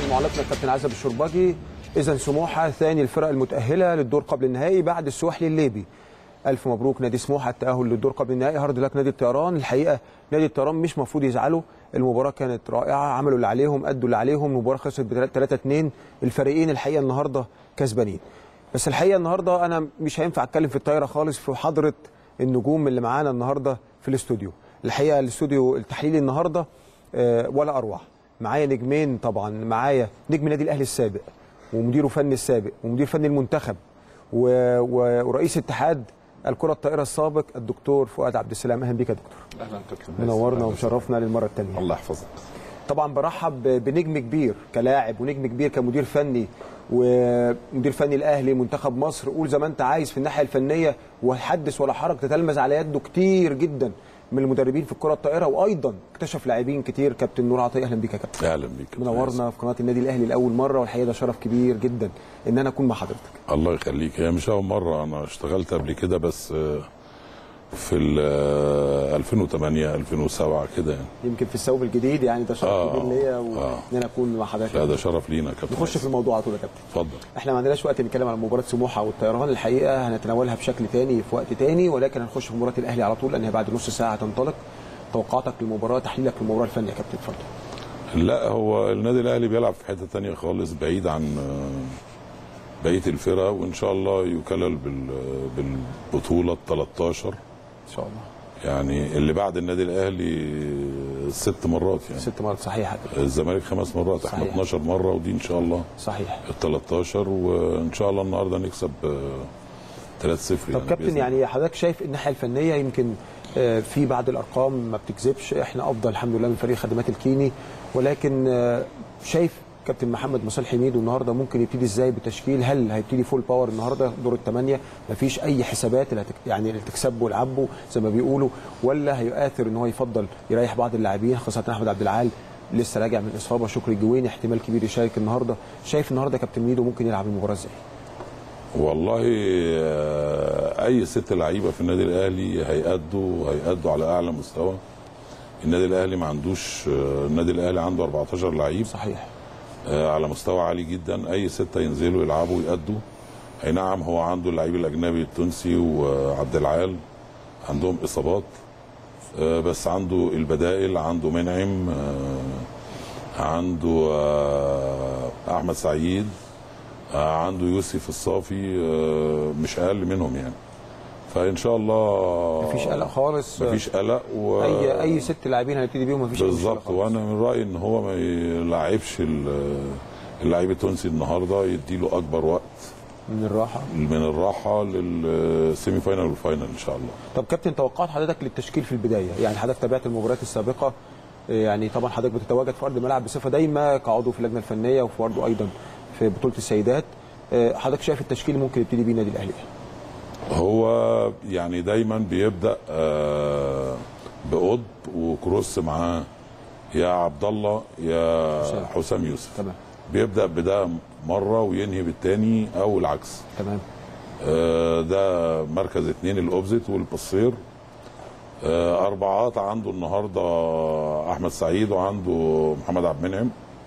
محمد معلقنا الكابتن عزب الشربجي اذا سموحه ثاني الفرق المتاهله للدور قبل النهائي بعد السواحلي الليبي الف مبروك نادي سموحه التاهل للدور قبل النهائي هارد لك نادي الطيران الحقيقه نادي الطيران مش مفروض يزعلوا المباراه كانت رائعه عملوا اللي عليهم ادوا اللي عليهم المباراه خلصت ب 3 2 الفريقين الحقيقه النهارده كسبانين بس الحقيقه النهارده انا مش هينفع اتكلم في الطايره خالص في حضره النجوم اللي معانا النهارده في الاستوديو الحقيقه الاستوديو التحليلي النهارده آه، ولا اروع معايا نجمين طبعا معايا نجم نادي الاهلي السابق ومديره فني السابق ومدير فني المنتخب و... و... ورئيس اتحاد الكره الطائره السابق الدكتور فؤاد عبد السلام اهلا بك يا دكتور اهلا كابتن منورنا ومشرفنا للمره الثانيه الله يحفظك طبعا برحب بنجم كبير كلاعب ونجم كبير كمدير فني ومدير فني الاهلي منتخب مصر قول زي ما انت عايز في الناحيه الفنيه وحدث ولا حرج تتلمذ على يده كتير جدا من المدربين في الكره الطائره وايضا اكتشف لاعبين كتير كابتن نور عطيه اهلا بيك يا كابتن اهلا بيك منورنا في قناه النادي الاهلي لاول مره والحقيقه ده شرف كبير جدا ان انا اكون مع حضرتك الله يخليك هي مش اول مره انا اشتغلت قبل كده بس آه، في ال آه، 2008 2007 كده يعني يمكن في الثوب الجديد يعني ده شرف آه، كبير ليا آه. وان انا اكون مع حضرتك لا ده شرف لينا يا كابتن نخش في الموضوع على طول يا كابتن اتفضل احنا ما عندناش وقت نتكلم على مباراه سموحه والطيران الحقيقه هنتناولها بشكل تاني في وقت تاني ولكن هنخش في مباراه الاهلي على طول لانها بعد نص ساعه هتنطلق توقعاتك للمباراه تحليلك للمباراه الفنيه يا كابتن اتفضل لا هو النادي الاهلي بيلعب في حته تانية خالص بعيد عن آه، بقيه الفرق وان شاء الله يكلل بال- بالبطوله ال 13 ان شاء الله يعني اللي بعد النادي الاهلي ست مرات يعني ست مرات صحيح يا كابتن الزمالك خمس مرات احنا صحيح. 12 مره ودي ان شاء الله صحيح ال 13 وان شاء الله النهارده نكسب 3 0 طب كابتن يعني حضرتك شايف الناحيه الفنيه يمكن آه، في بعض الارقام ما بتكذبش احنا افضل الحمد لله من فريق خدمات الكيني ولكن آه، شايف كابتن محمد مصالح حميد النهارده ممكن يبتدي ازاي بالتشكيل هل هيبتدي فول باور النهارده دور الثمانيه مفيش اي حسابات اللي هتك... يعني اللي تكسبه ويلعبه زي ما بيقولوا ولا هيؤثر ان هو يفضل يريح بعض اللاعبين خاصه احمد عبد العال لسه راجع من اصابه شكري الجويني احتمال كبير يشارك النهارده شايف النهارده كابتن ميدو ممكن يلعب المباراه ازاي والله آه، اي ست لعيبه في النادي الاهلي هيأدوا هيأدوا على اعلى مستوى النادي الاهلي ما عندوش آه، النادي الاهلي عنده 14 لعيب صحيح آه، على مستوى عالي جدا اي سته ينزلوا يلعبوا ويأدوا اي نعم هو عنده اللعيب الاجنبي التونسي وعبد العال عندهم اصابات آه، بس عنده البدائل عنده منعم آه، عنده آه، احمد سعيد آه، عنده يوسف الصافي آه، مش اقل منهم يعني فان شاء الله مفيش قلق خالص مفيش قلق و... اي اي ست لاعبين هنبتدي بيهم مفيش أي مشكلة بالظبط خالص. وانا من رايي ان هو ما يلعبش ال- اللعيب التونسي النهارده يديله اكبر وقت من الراحه من الراحه للسيمي فاينل والفاينل ان شاء الله طب كابتن توقعات حضرتك للتشكيل في البدايه يعني حضرتك تابعت المباريات السابقه يعني طبعا حضرتك بتتواجد في ارض الملعب بصفه دايمه كعضو في اللجنه الفنيه وفي برضه ايضا في بطوله السيدات حضرتك شايف التشكيل ممكن يبتدي بيه النادي الاهلي هو يعني دايما بيبدا آه، بقطب وكروس معاه يا عبد الله يا حسام. حسام يوسف تمام بيبدا بده مره وينهي بالتاني او العكس تمام آه، ده مركز اثنين الاوبزيت والبصير آه، اربعات عنده النهارده احمد سعيد وعنده محمد عبد المنعم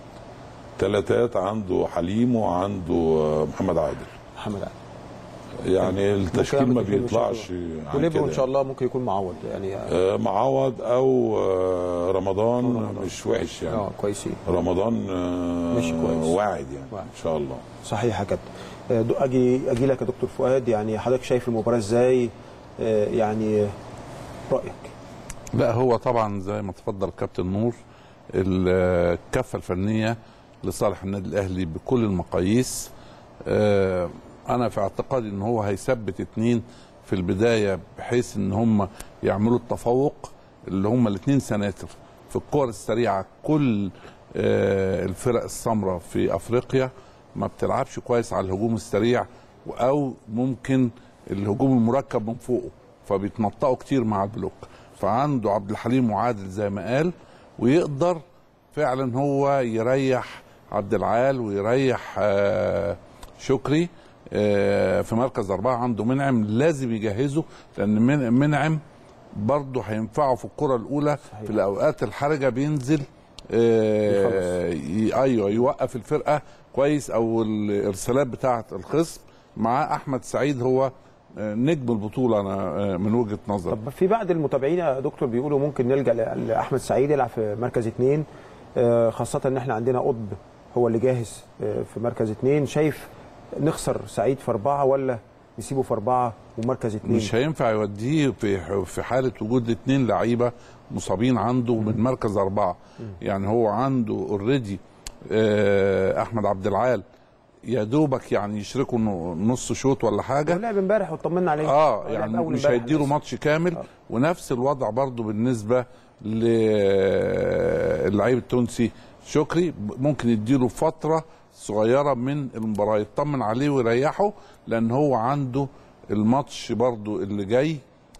ثلاثات عنده حليم وعنده آه، محمد عادل محمد علي يعني التشكيل ما ممكن يعمل تشكيل بيطلعش عن وليبرو كده ان شاء الله ممكن يكون معوض يعني آه، معوض او آه، رمضان مش وحش يعني اه كويسين رمضان آه، مش كويس. واعد يعني واعد. ان شاء الله صحيح يا كابتن آه، دو- اجي اجي لك يا دكتور فؤاد يعني حضرتك شايف المباراه ازاي آه، يعني رايك لا هو طبعا زي ما تفضل كابتن نور الكفه الفنيه لصالح النادي الاهلي بكل المقاييس آه، انا في اعتقادي ان هو هيثبت اتنين في البدايه بحيث ان هم يعملوا التفوق اللي هم الاثنين سناتر في الكور السريعه كل آه، الفرق السمراء في افريقيا ما بتلعبش كويس على الهجوم السريع او ممكن الهجوم المركب من فوقه فبيتنطقوا كتير مع البلوك فعنده عبد الحليم وعادل زي ما قال ويقدر فعلا هو يريح عبد العال ويريح آه، شكري آه، في مركز أربعة عنده منعم لازم يجهزه لأن من- منعم برضه هينفعه في الكرة الأولى في الأوقات الحرجة بينزل آه، ي- ايوه يوقف الفرقه كويس او الارسالات بتاعه الخصم مع احمد سعيد هو آه، نجم البطوله انا آه، من وجهه نظري طب في بعض المتابعين يا دكتور بيقولوا ممكن نلجا ل- لاحمد سعيد يلعب في مركز اثنين آه، خاصه ان احنا عندنا قطب هو اللي جاهز آه، في مركز اثنين شايف نخسر سعيد في اربعه ولا نسيبه في اربعه ومركز اثنين مش هينفع يوديه في في حاله وجود اثنين لعيبه مصابين عنده من مركز اربعه يعني هو عنده اوريدي احمد عبد العال يا دوبك يعني يشركوا إنه نص شوط ولا هو حاجه لعب امبارح واطمنا عليه اه لعب يعني أول مش امبارح هيديله بس. ماتش كامل آه. ونفس الوضع برضو بالنسبه للعيب التونسي شكري ممكن يديله فتره صغيره من المباراه يطمن عليه ويريحه لان هو عنده الماتش برضو اللي جاي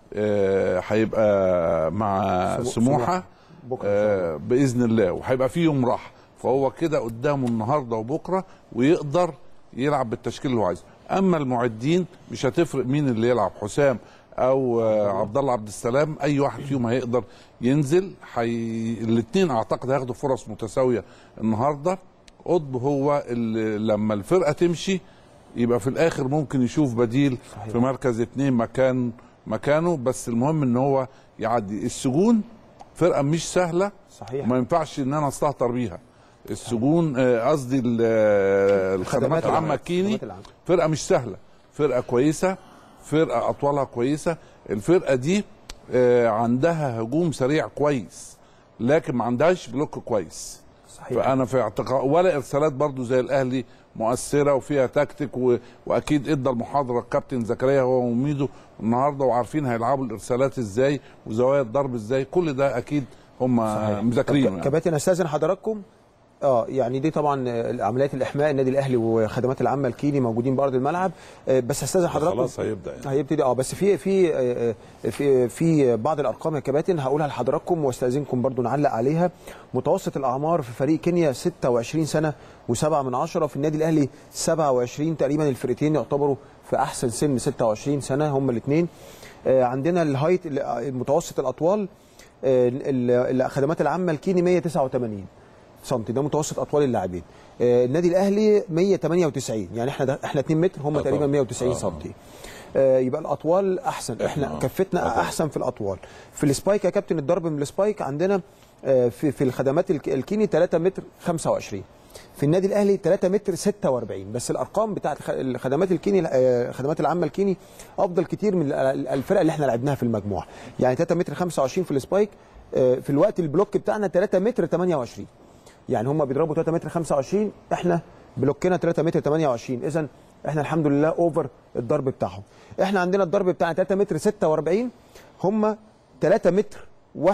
آه، هيبقى مع سمو- سموحه بكره إن شاء الله. آه، باذن الله وهيبقى فيه يوم راحه فهو كده قدامه النهارده وبكره ويقدر يلعب بالتشكيل اللي هو عايزه اما المعدين مش هتفرق مين اللي يلعب حسام او آه، عبد الله عبد السلام اي واحد فيهم هيقدر ينزل حي... الاثنين اعتقد هياخدوا فرص متساويه النهارده قطب هو اللي لما الفرقه تمشي يبقى في الاخر ممكن يشوف بديل صحيح. في مركز اتنين مكان مكانه بس المهم ان هو يعدي السجون فرقه مش سهله صحيح ما ينفعش ان انا استهتر بيها السجون آه، قصدي ال- آه، الخدمات العامه الكيني الخدمات العامة. فرقه مش سهله فرقه كويسه فرقه اطوالها كويسه الفرقه دي آه، عندها هجوم سريع كويس لكن ما عندهاش بلوك كويس صحيح فانا في اعتقاد ولا ارسالات برضو زي الاهلي مؤثره وفيها تكتيك و... واكيد ادى المحاضره الكابتن زكريا هو وميدو النهارده وعارفين هيلعبوا الارسالات ازاي وزوايا الضرب ازاي كل ده اكيد هم صحيح. مذاكرينه طب يعني. كباتن استاذن حضراتكم اه يعني دي طبعا آه، عمليات الاحماء النادي الاهلي وخدمات العامه الكيني موجودين بارض الملعب آه، بس استاذن حضراتكم خلاص هيبدا يعني هيبتدي اه بس في في آه، آه، في في بعض الارقام يا كباتن هقولها لحضراتكم واستاذنكم برضو نعلق عليها متوسط الاعمار في فريق كينيا 26 سنه و7 من عشرة في النادي الاهلي 27 تقريبا الفرقتين يعتبروا في احسن سن 26 سنه هم الاثنين عندنا الهايت متوسط الاطوال آه، ال- الخدمات العامه الكيني 189 سم ده متوسط اطوال اللاعبين آه، النادي الاهلي 198 يعني احنا ده احنا 2 متر هم آه تقريبا طبعا. 190 آه. سم آه، يبقى الاطوال احسن احنا آه. كفتنا آه طبعا. احسن في الاطوال في السبايك يا كابتن الضرب من السبايك عندنا آه، في في الخدمات الك- الكيني 3 متر 25 في النادي الاهلي 3 متر 46 بس الارقام بتاعت الخ- الخدمات الكيني آه، الخدمات العامه الكيني افضل كتير من ال- الفرق اللي احنا لعبناها في المجموعه يعني 3 متر 25 في السبايك آه، في الوقت البلوك بتاعنا 3 متر 28 يعني هم بيضربوا 3 متر 25 احنا بلوكنا 3 متر 28 اذا احنا الحمد لله اوفر الضرب بتاعهم احنا عندنا الضرب بتاعنا 3 متر 46 هم 3 متر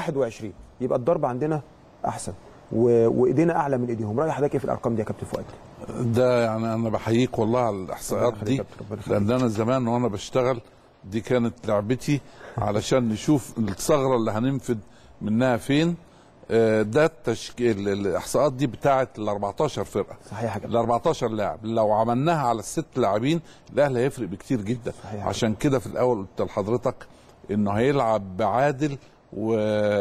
21 يبقى الضرب عندنا احسن و... وايدينا اعلى من ايديهم راي حضرتك إيه في الارقام دي يا كابتن فؤاد ده يعني انا بحييك والله على ربنا الاحصائيات يخليك دي يا كابتن، ربنا يخليك. لان انا زمان وانا بشتغل دي كانت لعبتي علشان نشوف الثغره اللي هننفذ منها فين آه، ده التشكيل الاحصاءات دي بتاعت ال 14 فرقه صحيح يا كابتن ال 14 لاعب لو عملناها على الست لاعبين الاهلي هيفرق بكتير جدا صحيح. عشان كده في الاول قلت لحضرتك انه هيلعب بعادل و...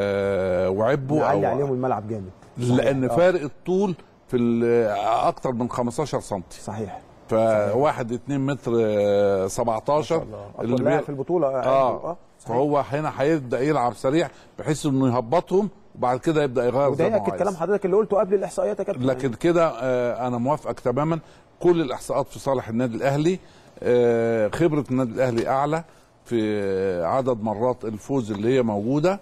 وعبه نعلي أو... عليهم الملعب جامد لان آه، فارق الطول في ال- اكتر من 15 سم صحيح فواحد 2 متر آه، 17 اطول لاعب بي- في البطوله اه صحيح. فهو هنا هيبدا يلعب سريع بحيث انه يهبطهم وبعد كده يبدا يغير وده زي ما هو ياكد عايز. كلام حضرتك اللي قلته قبل الاحصائيات يا كابتن لكن كده آه، انا موافقك تماما كل الاحصاءات في صالح النادي الاهلي آه، خبره النادي الاهلي اعلى في عدد مرات الفوز اللي هي موجوده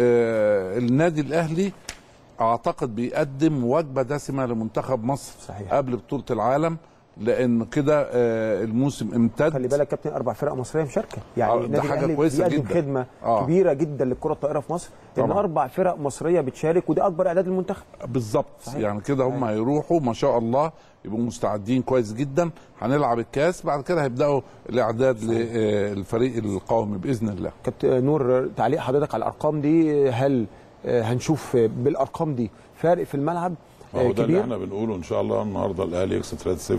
آه، النادي الاهلي اعتقد بيقدم وجبه دسمه لمنتخب مصر صحيح. قبل بطوله العالم لان كده آه، الموسم امتد خلي بالك كابتن اربع فرق مصريه مشاركه يعني آه، ده النادي حاجة الأهلي كويسة بيقدم جدا. خدمه آه. كبيره جدا للكره الطائره في مصر ان طبعا. اربع فرق مصريه بتشارك وده اكبر اعداد للمنتخب بالظبط صحيح. يعني كده هم هيروحوا ما شاء الله يبقوا مستعدين كويس جدا هنلعب الكاس بعد كده هيبداوا الاعداد للفريق القومي باذن الله كابتن نور تعليق حضرتك على الارقام دي هل آه، هنشوف آه، بالارقام دي فارق في الملعب ما آه، هو ده اللي كبير احنا بنقوله ان شاء الله النهارده الاهلي يكسب 3-0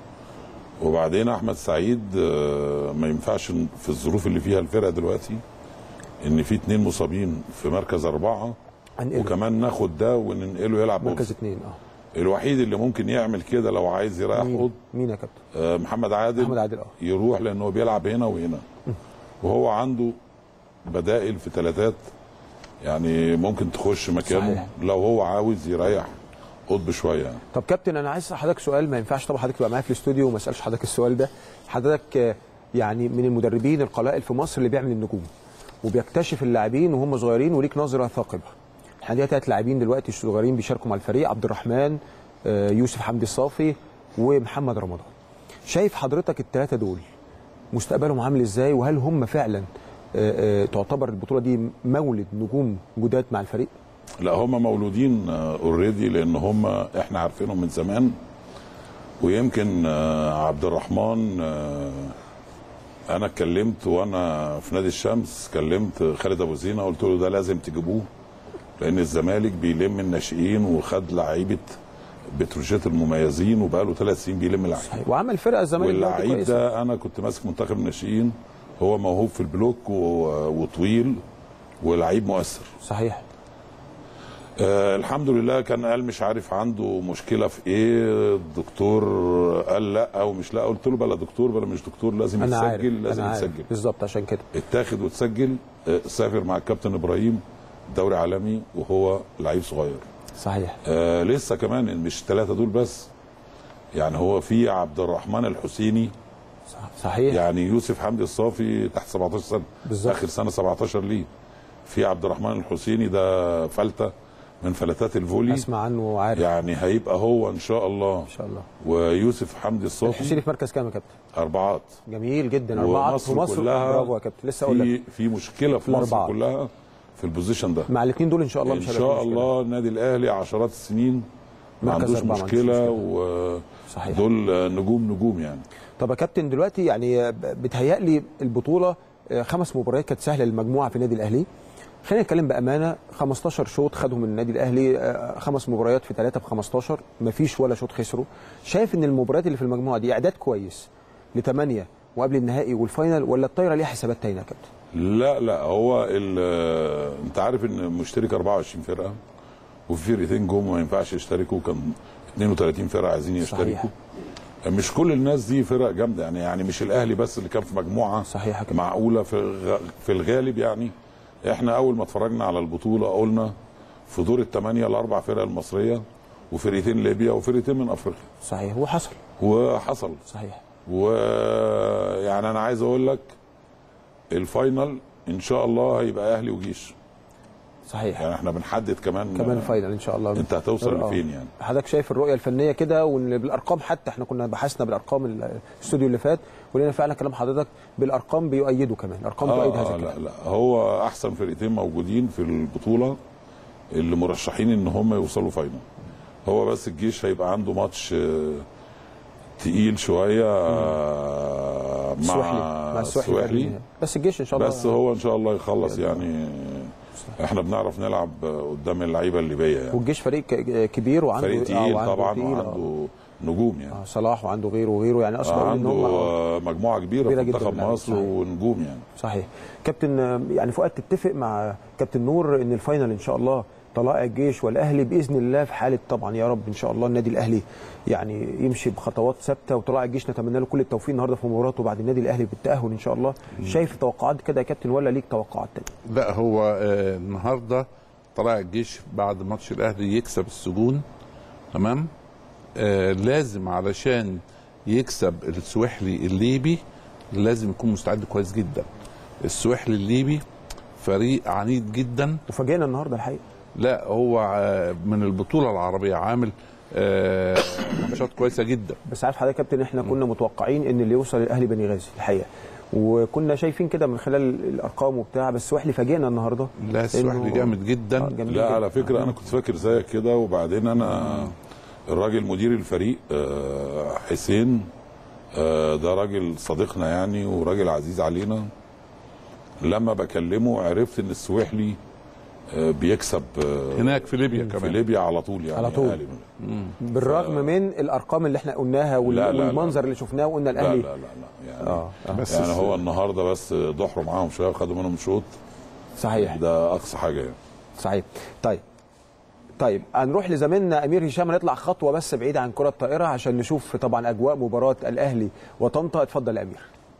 وبعدين احمد سعيد آه، ما ينفعش في الظروف اللي فيها الفرقه دلوقتي ان في اتنين مصابين في مركز اربعه هنقله. وكمان ناخد ده وننقله يلعب مركز قدس اثنين اه الوحيد اللي ممكن يعمل كده لو عايز يريح مين قدس مين يا كابتن آه، محمد عادل محمد عادل اه يروح لانه بيلعب هنا وهنا وهو عنده بدائل في ثلاثات يعني ممكن تخش مكانه صحيح. لو هو عاوز يريح قطب شويه يعني. طب كابتن انا عايز اسال حضرتك سؤال ما ينفعش طبعا حضرتك تبقى معايا في الاستوديو وما اسالش حضرتك السؤال ده حضرتك آه، يعني من المدربين القلائل في مصر اللي بيعمل النجوم وبيكتشف اللاعبين وهم صغيرين وليك نظره ثاقبه احنا عندنا ثلاث لاعبين دلوقتي صغيرين بيشاركوا مع الفريق عبد الرحمن آه، يوسف حمدي الصافي ومحمد رمضان شايف حضرتك الثلاثه دول مستقبلهم عامل ازاي وهل هم فعلا آه، آه، تعتبر البطوله دي مولد نجوم جداد مع الفريق لا هم مولودين اوريدي لان هم احنا عارفينهم من زمان ويمكن آه، عبد الرحمن آه، انا اتكلمت وانا في نادي الشمس كلمت خالد ابو زينه قلت له ده لازم تجيبوه لان الزمالك بيلم الناشئين وخد لعيبه بتروجيت المميزين وبقاله ثلاث سنين بيلم لعيبه وعمل فرقه الزمالك دلوقتي واللعيب كويسة. ده انا كنت ماسك منتخب الناشئين هو موهوب في البلوك و- وطويل ولعيب مؤثر صحيح آه الحمد لله كان قال مش عارف عنده مشكله في ايه الدكتور قال لا او مش لا قلت له بلا دكتور بلا مش دكتور لازم انا عارف يتسجل لازم انا عارف يتسجل بالظبط عشان كده اتاخد وتسجل آه سافر مع الكابتن ابراهيم دوري عالمي وهو لعيب صغير صحيح آه لسه كمان مش الثلاثه دول بس يعني هو في عبد الرحمن الحسيني صح- صحيح يعني يوسف حمدي الصافي تحت 17 سنه بالظبط. اخر سنه 17 ليه في عبد الرحمن الحسيني ده فلته من فلتات الفولي اسمع عنه وعارف يعني هيبقى هو ان شاء الله ان شاء الله ويوسف حمدي الصافي الحسيني في مركز كام يا كابتن اربعات جميل جدا اربعه في ومصر مصر كلها برافو يا كابتن لسه اقول لك في في مشكله في مصر الأربعة. كلها في البوزيشن ده مع الاثنين دول ان شاء الله ان مش هيبقى شاء في مشكلة. الله النادي الاهلي عشرات السنين ما مركز عندوش أربعة ما عندوش مشكله مشكلة. صحيح. ودول نجوم نجوم يعني طب يا كابتن دلوقتي يعني بتهيألي البطوله آه، خمس مباريات كانت سهله للمجموعه في النادي الاهلي خلينا نتكلم بامانه 15 شوط خدهم النادي الاهلي آه، خمس مباريات في ثلاثه ب 15 مفيش ولا شوط خسروا شايف ان المباريات اللي في المجموعه دي اعداد كويس لثمانيه وقبل النهائي والفاينل ولا الطايره ليها حسابات تانية يا كابتن لا لا هو ال- انت عارف ان مشترك 24 فرقه وفي فرقتين جم ما ينفعش يشتركوا كان 32 فرقه عايزين يشتركوا صحيح. مش كل الناس دي فرق جامده يعني يعني مش الاهلي بس اللي كان في مجموعه صحيح يا كابتن. معقوله في الغ- في الغالب يعني احنا اول ما اتفرجنا على البطوله قلنا في دور الثمانيه الاربع فرق المصريه وفرقتين ليبيا وفرقتين من افريقيا صحيح وحصل وحصل صحيح ويعني انا عايز اقول لك الفاينل ان شاء الله هيبقى اهلي وجيش صحيح يعني احنا بنحدد كمان كمان فاينل ان شاء الله انت هتوصل آه. لفين يعني حضرتك شايف الرؤيه الفنيه كده وان بالارقام حتى احنا كنا بحثنا بالارقام الاستوديو اللي فات ولقينا فعلا كلام حضرتك بالارقام بيؤيدوا كمان الارقام تؤيد هذا آه الكلام لا لا هو احسن فرقتين موجودين في البطوله اللي مرشحين ان هم يوصلوا فاينل هو بس الجيش هيبقى عنده ماتش آه، تقيل شويه آه، السوحلي مع مع السوحلي السوحلي بس الجيش ان شاء الله بس هو ان شاء الله يخلص يعني احنا بنعرف نلعب قدام اللعيبه الليبيه يعني والجيش فريق ك- كبير وعنده فريق آه، تقيل وعنده طبعا تقيل، آه. وعنده نجوم يعني آه، صلاح وعنده غيره وغيره يعني اصلا ان عنده هم آه، مجموعه كبيره, كبيرة في جداً منتخب من مصر صحيح. ونجوم يعني صحيح كابتن آه، يعني فؤاد تتفق مع كابتن نور ان الفاينل ان شاء الله طلائع الجيش والاهلي باذن الله في حاله طبعا يا رب ان شاء الله النادي الاهلي يعني يمشي بخطوات ثابته وطلائع الجيش نتمنى له كل التوفيق النهارده في مباراته بعد النادي الاهلي بالتاهل ان شاء الله شايف توقعات كده يا كابتن ولا ليك توقعات تانية لا هو آه، النهارده طلع الجيش بعد ماتش الاهلي يكسب السجون تمام آه لازم علشان يكسب السويحلي الليبي لازم يكون مستعد كويس جدا السويحلي الليبي فريق عنيد جدا وفاجئنا النهارده الحقيقه لا هو آه، من البطوله العربيه عامل آه، ماتشات كويسه جدا بس عارف حضرتك يا كابتن احنا كنا متوقعين ان اللي يوصل الاهلي بني غازي الحقيقه وكنا شايفين كده من خلال الارقام وبتاع بس واحلي فاجئنا النهارده لا السويحلي إنه- جامد جدا آه، جميل لا جداً. على فكره انا كنت فاكر زيك كده وبعدين انا الراجل مدير الفريق آه، حسين آه، ده راجل صديقنا يعني وراجل عزيز علينا لما بكلمه عرفت ان السويحلي آه، بيكسب آه، هناك في ليبيا في كمان ليبيا على طول يعني على طول. أهلي. بالرغم من الارقام اللي احنا قلناها وال- لا، لا، لا. والمنظر اللي شفناه وقلنا لا الاهلي لا لا لا يعني اه آه. بس يعني الس- هو النهارده بس ضحروا معاهم شويه وخدوا منهم شوط صحيح ده اقصى حاجه يعني صحيح طيب طيب هنروح لزميلنا امير هشام نطلع خطوه بس بعيد عن كره الطائره عشان نشوف طبعا اجواء مباراه الاهلي وطنطا اتفضل يا امير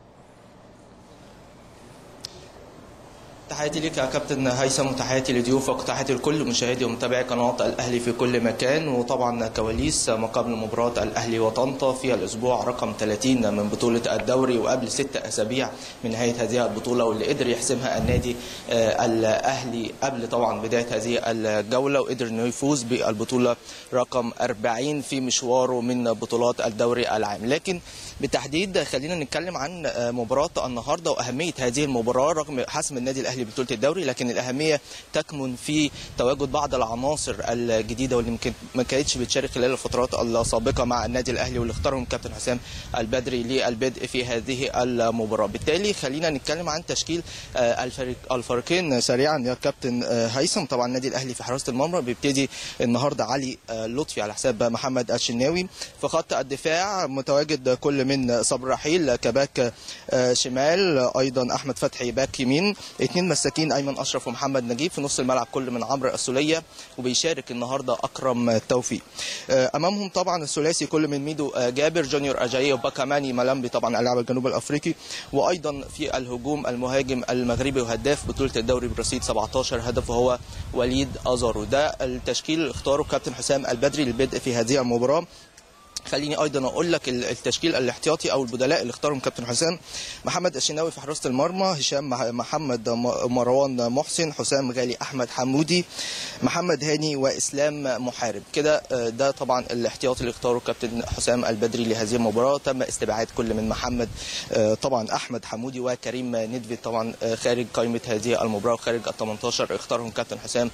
تحياتي لك يا كابتن هيثم وتحياتي لضيوفك وتحياتي لكل مشاهدي ومتابعي قناه الاهلي في كل مكان وطبعا كواليس ما قبل مباراه الاهلي وطنطا في الاسبوع رقم 30 من بطوله الدوري وقبل ست اسابيع من نهايه هذه البطوله واللي قدر يحسمها النادي آه، الاهلي قبل طبعا بدايه هذه الجوله وقدر انه يفوز بالبطوله رقم 40 في مشواره من بطولات الدوري العام لكن بالتحديد خلينا نتكلم عن آه، مباراه النهارده واهميه هذه المباراه رغم حسم النادي الاهلي بطوله الدوري لكن الاهميه تكمن في تواجد بعض العناصر الجديده واللي يمكن ما كانتش بتشارك خلال الفترات السابقه مع النادي الاهلي واللي اختارهم كابتن حسام البدري للبدء في هذه المباراه بالتالي خلينا نتكلم عن تشكيل آه، الفريق الفريقين سريعا يا كابتن آه، هيثم طبعا النادي الاهلي في حراسه المرمى بيبتدي النهارده علي آه، لطفي على حساب محمد الشناوي في خط الدفاع متواجد كل من صبر رحيل كباك آه، شمال ايضا احمد فتحي باك يمين اثنين مساكين ايمن اشرف ومحمد نجيب في نص الملعب كل من عمرو السوليه وبيشارك النهارده اكرم توفيق آه، امامهم طبعا الثلاثي كل من ميدو آه، جابر جونيور اجاييه وباكاماني ملامبي طبعا اللاعب الجنوب الافريقي وايضا في الهجوم المهاجم المغربي وهداف بطوله الدوري برصيد 17 هدف وهو وليد ازارو ده التشكيل اللي اختاره كابتن حسام البدري للبدء في هذه المباراه خليني ايضا اقول لك ال- التشكيل الاحتياطي او البدلاء اللي اختارهم كابتن حسام محمد الشناوي في حراسه المرمى هشام مح- محمد م- مروان محسن حسام غالي احمد حمودي محمد هاني واسلام محارب كده آه، ده طبعا الاحتياطي اللي اختاره كابتن حسام البدري لهذه المباراه تم استبعاد كل من محمد آه، طبعا احمد حمودي وكريم ندفي طبعا آه، خارج قائمه هذه المباراه وخارج ال 18 اختارهم كابتن حسام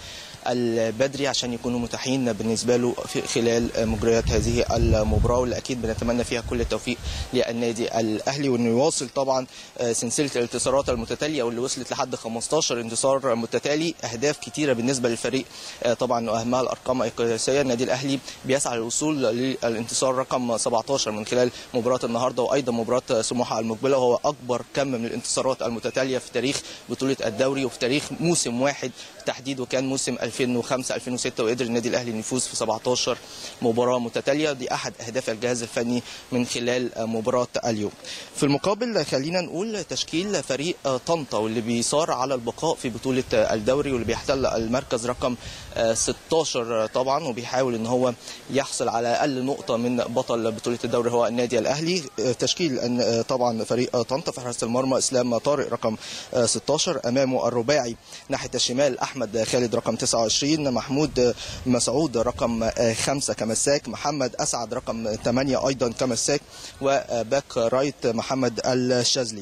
البدري عشان يكونوا متاحين بالنسبه له في خلال مجريات هذه المباراه واللي اكيد بنتمنى فيها كل التوفيق للنادي الاهلي وانه يواصل طبعا آه، سلسله الانتصارات المتتاليه واللي وصلت لحد 15 انتصار متتالي اهداف كتيره بالنسبه للفريق آه، طبعا واهمها الارقام القياسيه النادي الاهلي بيسعى للوصول للانتصار رقم 17 من خلال مباراه النهارده وايضا مباراه سموحه المقبله وهو اكبر كم من الانتصارات المتتاليه في تاريخ بطوله الدوري وفي تاريخ موسم واحد تحديد وكان موسم 2005 2006 وقدر النادي الاهلي انه يفوز في 17 مباراه متتاليه دي احد اهداف الجهاز الفني من خلال مباراه اليوم. في المقابل خلينا نقول تشكيل فريق طنطا واللي بيصار على البقاء في بطوله الدوري واللي بيحتل المركز رقم 16 طبعا وبيحاول ان هو يحصل على اقل نقطه من بطل بطوله الدوري هو النادي الاهلي تشكيل أن- طبعا فريق طنطا في حراسه المرمى اسلام طارق رقم 16 امامه الرباعي ناحيه الشمال احمد خالد رقم 29 محمود مسعود رقم 5 كمساك محمد اسعد رقم 8 ايضا كمساك وباك رايت محمد الشاذلي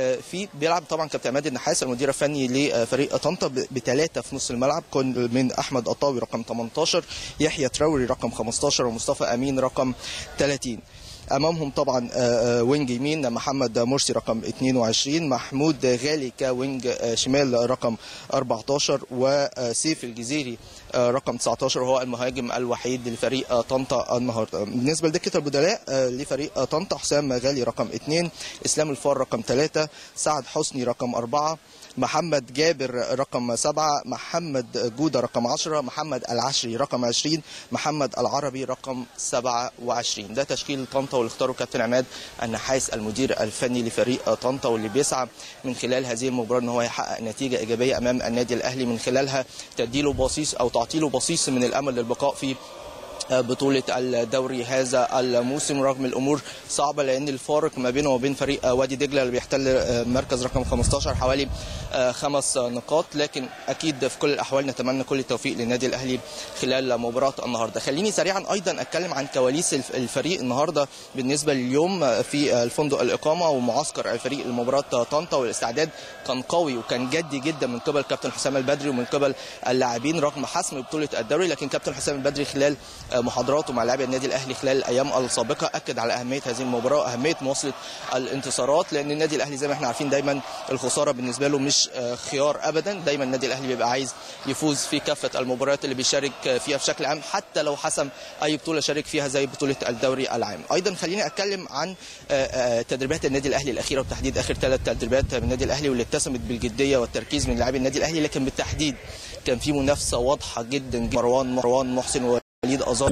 في بيلعب طبعا كابتن عماد النحاس المدير الفني لفريق طنطا بثلاثه في نص الملعب كل من احمد قطاوي رقم 18 يحيى تراوري رقم 15 ومصطفى امين رقم 30 امامهم طبعا آه، آه، وينج يمين محمد مرسي رقم 22 محمود غالي كوينج آه، شمال رقم 14 وسيف الجزيري آه، رقم 19 وهو المهاجم الوحيد لفريق آه، طنطا النهارده بالنسبه لدكه البدلاء آه، لفريق آه، طنطا حسام غالي رقم 2 اسلام الفار رقم 3 سعد حسني رقم 4 محمد جابر رقم سبعة محمد جودة رقم عشرة محمد العشري رقم عشرين محمد العربي رقم سبعة وعشرين ده تشكيل طنطا واللي اختاره كابتن عماد النحاس المدير الفني لفريق طنطا واللي بيسعى من خلال هذه المباراة ان هو يحقق نتيجة ايجابية امام النادي الاهلي من خلالها تديله بصيص او تعطيله بصيص من الامل للبقاء في بطولة الدوري هذا الموسم رغم الأمور صعبة لأن الفارق ما بينه وبين فريق وادي دجلة اللي بيحتل مركز رقم 15 حوالي خمس نقاط لكن أكيد في كل الأحوال نتمنى كل التوفيق للنادي الأهلي خلال مباراة النهاردة خليني سريعا أيضا أتكلم عن كواليس الفريق النهاردة بالنسبة لليوم في الفندق الإقامة ومعسكر الفريق لمباراة طنطا والاستعداد كان قوي وكان جدي جدا من قبل كابتن حسام البدري ومن قبل اللاعبين رغم حسم بطولة الدوري لكن كابتن حسام البدري خلال محاضراته مع لاعبي النادي الاهلي خلال الايام السابقه اكد على اهميه هذه المباراه واهميه مواصله الانتصارات لان النادي الاهلي زي ما احنا عارفين دايما الخساره بالنسبه له مش خيار ابدا دايما النادي الاهلي بيبقى عايز يفوز في كافه المباريات اللي بيشارك فيها بشكل عام حتى لو حسم اي بطوله شارك فيها زي بطوله الدوري العام ايضا خليني اتكلم عن تدريبات النادي الاهلي الاخيره وبتحديد اخر ثلاث تدريبات من النادي الاهلي واللي اتسمت بالجديه والتركيز من لاعبي النادي الاهلي لكن بالتحديد كان في منافسه واضحه جدا مروان مروان محسن ووليد ازار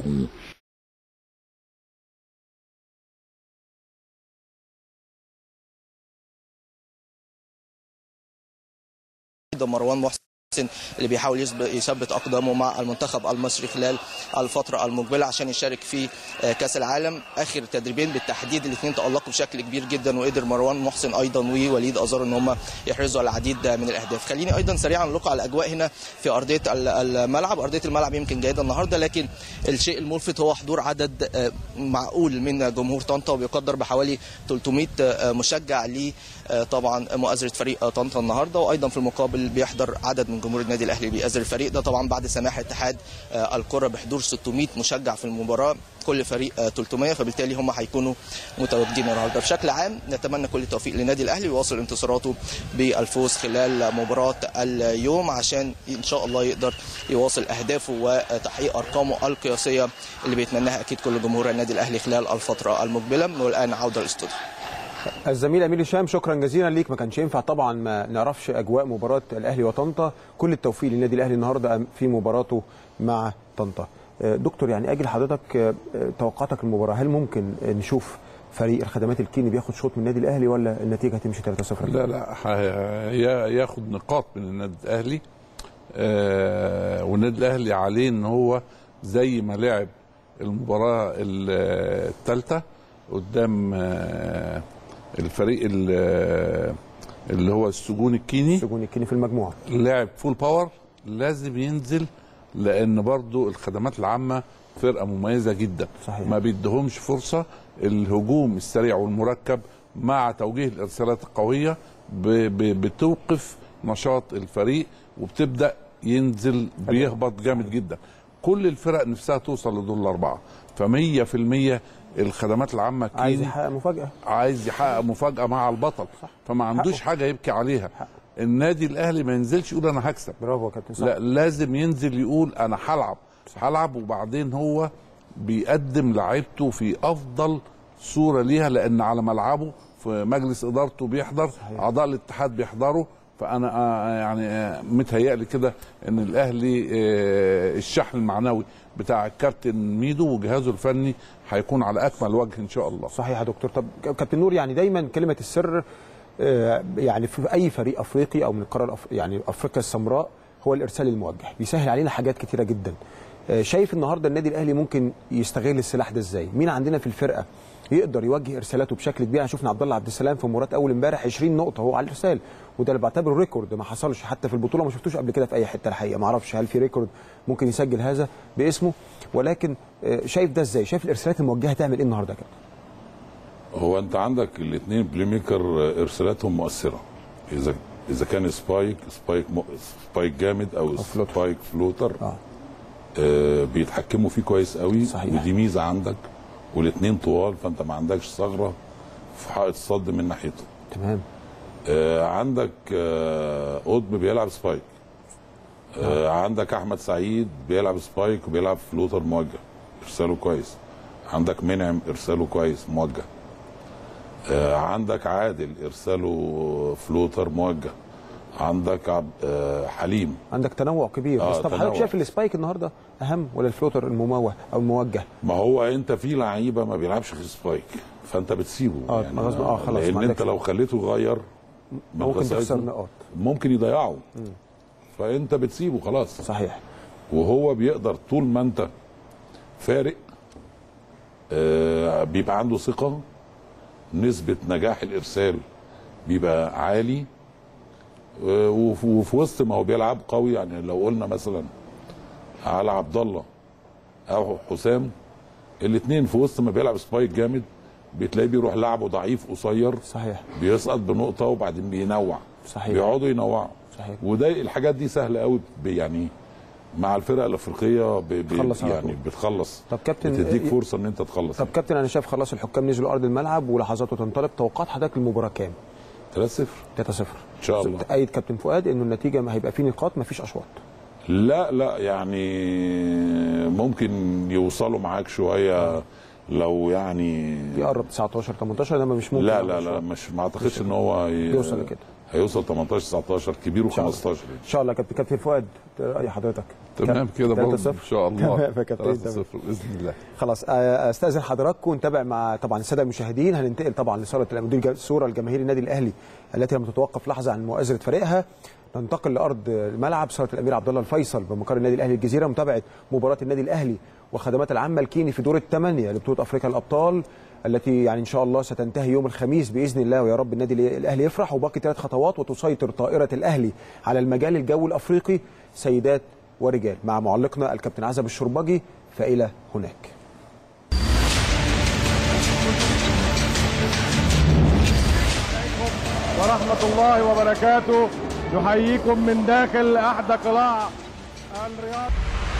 مروان محسن اللي بيحاول يثبت يثبت اقدامه مع المنتخب المصري خلال الفتره المقبله عشان يشارك في آه، كاس العالم اخر تدريبين بالتحديد الاثنين تالقوا بشكل كبير جدا وقدر مروان محسن ايضا ووليد ازار ان هم يحرزوا العديد من الاهداف خليني ايضا سريعا نلقى على الاجواء هنا في ارضيه ال- الملعب ارضيه الملعب يمكن جيده النهارده لكن الشيء الملفت هو حضور عدد آه، معقول من جمهور طنطا وبيقدر بحوالي 300 آه، مشجع ل آه، طبعا مؤازره فريق آه، طنطا النهارده وايضا في المقابل بيحضر عدد من جمهور النادي الاهلي بيأزر الفريق ده طبعا بعد سماح اتحاد آه، الكره بحضور 600 مشجع في المباراه كل فريق آه، 300 فبالتالي هم هيكونوا متواجدين النهارده بشكل عام نتمنى كل التوفيق للنادي الاهلي ويواصل انتصاراته بالفوز خلال مباراه اليوم عشان ان شاء الله يقدر يواصل اهدافه وتحقيق ارقامه القياسيه اللي بيتمناها اكيد كل جمهور النادي الاهلي خلال الفتره المقبله والان عوده للاستوديو الزميل امير هشام شكرا جزيلا ليك ما كانش ينفع طبعا ما نعرفش اجواء مباراه الاهلي وطنطا كل التوفيق للنادي الاهلي النهارده في مباراته مع طنطا آه، دكتور يعني اجل حضرتك آه، آه، توقعاتك المباراه هل ممكن آه، نشوف فريق الخدمات الكيني بياخد شوط من النادي الاهلي ولا النتيجه هتمشي 3-0 لا لا ه- ي- ياخد نقاط من النادي الاهلي آه والنادي الاهلي عليه ان هو زي ما لعب المباراه الثالثه قدام آه الفريق ال- اللي هو السجون الكيني السجون الكيني في المجموعه لاعب فول باور لازم ينزل لان برضو الخدمات العامه فرقه مميزه جدا صحيح. ما بيدهمش فرصه الهجوم السريع والمركب مع توجيه الارسالات القويه ب- ب- بتوقف نشاط الفريق وبتبدا ينزل بيهبط جامد جدا كل الفرق نفسها توصل لدول الاربعه فمية في المية الخدمات العامه عايز كيني يحقق مفاجاه عايز يحقق مفاجاه مع البطل فما عندوش حاجه يبكي عليها النادي الاهلي ما ينزلش يقول انا هكسب برافو يا كابتن صح لا لازم ينزل يقول انا هلعب هلعب وبعدين هو بيقدم لعيبته في افضل صوره ليها لان على ملعبه في مجلس ادارته بيحضر صحيح. اعضاء الاتحاد بيحضروا فانا آه، يعني آه، متهيألي كده ان الاهلي آه، الشحن المعنوي بتاع الكابتن ميدو وجهازه الفني هيكون على اكمل وجه ان شاء الله صحيح يا دكتور طب كابتن نور يعني دايما كلمه السر آه، يعني في اي فريق افريقي او من القاره الأف... يعني افريقيا السمراء هو الارسال الموجه بيسهل علينا حاجات كتيره جدا آه، شايف النهارده النادي الاهلي ممكن يستغل السلاح ده ازاي مين عندنا في الفرقه يقدر يوجه ارسالاته بشكل كبير يعني شفنا عبد الله عبد السلام في مباراه اول امبارح 20 نقطه هو على الارسال وده اللي بعتبره ريكورد ما حصلش حتى في البطوله ما شفتوش قبل كده في اي حته الحقيقه ما اعرفش هل في ريكورد ممكن يسجل هذا باسمه ولكن آه، شايف ده ازاي شايف الارسالات الموجهه تعمل ايه النهارده يا كابتن هو انت عندك الاثنين بلاي ميكر ارسالاتهم مؤثره اذا اذا كان سبايك سبايك م... سبايك جامد او, أو فلوتر. سبايك فلوتر اه آه بيتحكموا فيه كويس قوي صحيح. ودي ميزه عندك والاثنين طوال فانت ما عندكش ثغره في حائط الصد من ناحيته تمام آه عندك آه قطب بيلعب سبايك آه عندك احمد سعيد بيلعب سبايك وبيلعب فلوتر موجه ارساله كويس عندك منعم ارساله كويس موجه آه عندك عادل ارساله فلوتر موجه عندك عب آه حليم عندك تنوع كبير آه، بس طب تنوع. حضرتك شايف السبايك النهارده اهم ولا الفلوتر المموه او الموجه ما هو انت في لعيبه ما بيلعبش غير سبايك فانت بتسيبه آه، غصب- آه، خلاص، ما لان عندكش. انت لو خليته يغير من ممكن غسالته، تخسر نقاط ممكن يضيعه فانت بتسيبه خلاص صحيح وهو بيقدر طول ما انت فارق آه بيبقى عنده ثقه نسبه نجاح الارسال بيبقى عالي آه وف- وفي وسط ما هو بيلعب قوي يعني لو قلنا مثلا على عبد الله او حسام الاثنين في وسط ما بيلعب سبايك جامد بتلاقيه بيروح لعبه ضعيف قصير صحيح بيسقط بنقطه وبعدين بينوع صحيح. بيقعدوا ينوعوا صحيح وده الحاجات دي سهله قوي ب- يعني مع الفرق الافريقيه ب... ب... بتخلص على يعني طول. بتخلص طب كابتن بتديك آه، فرصه ان انت تخلص طب كابتن انا شايف خلاص الحكام نزلوا ارض الملعب ولحظاته تنطلق توقعات حضرتك المباراه كام 3-0 3-0 ان شاء الله تأيد كابتن فؤاد انه النتيجه ما هيبقى فيه نقاط ما فيش اشواط لا لا يعني ممكن يوصلوا معاك شويه لو يعني يقرب 19 18 انما مش ممكن لا يعمل لا لا أشواط. مش ما اعتقدش ان هو ي... يوصل لكده هيوصل 18 19 كبيره شاء الله. 15 ان شاء الله كابتن كابتن فؤاد راي حضرتك تمام كده تلاتة برضه صفر. ان شاء الله تمام يا كابتن، 3 0 باذن الله خلاص آه، استاذن حضراتكم نتابع مع طبعا الساده المشاهدين هننتقل طبعا لصاله الأمير- الصوره الجماهير النادي الاهلي التي لم تتوقف لحظه عن مؤازره فريقها ننتقل لارض الملعب صاله الامير عبد الله الفيصل بمقر النادي الاهلي الجزيره متابعه مباراه النادي الاهلي وخدمات العامه الكيني في دور الثمانيه لبطوله افريقيا الابطال التي يعني ان شاء الله ستنتهي يوم الخميس باذن الله ويا رب النادي الاهلي يفرح وباقي ثلاث خطوات وتسيطر طائره الاهلي على المجال الجوي الافريقي سيدات ورجال مع معلقنا الكابتن عزب الشربجي فالى هناك ورحمة الله وبركاته نحييكم من داخل أحدى قلاع الرياض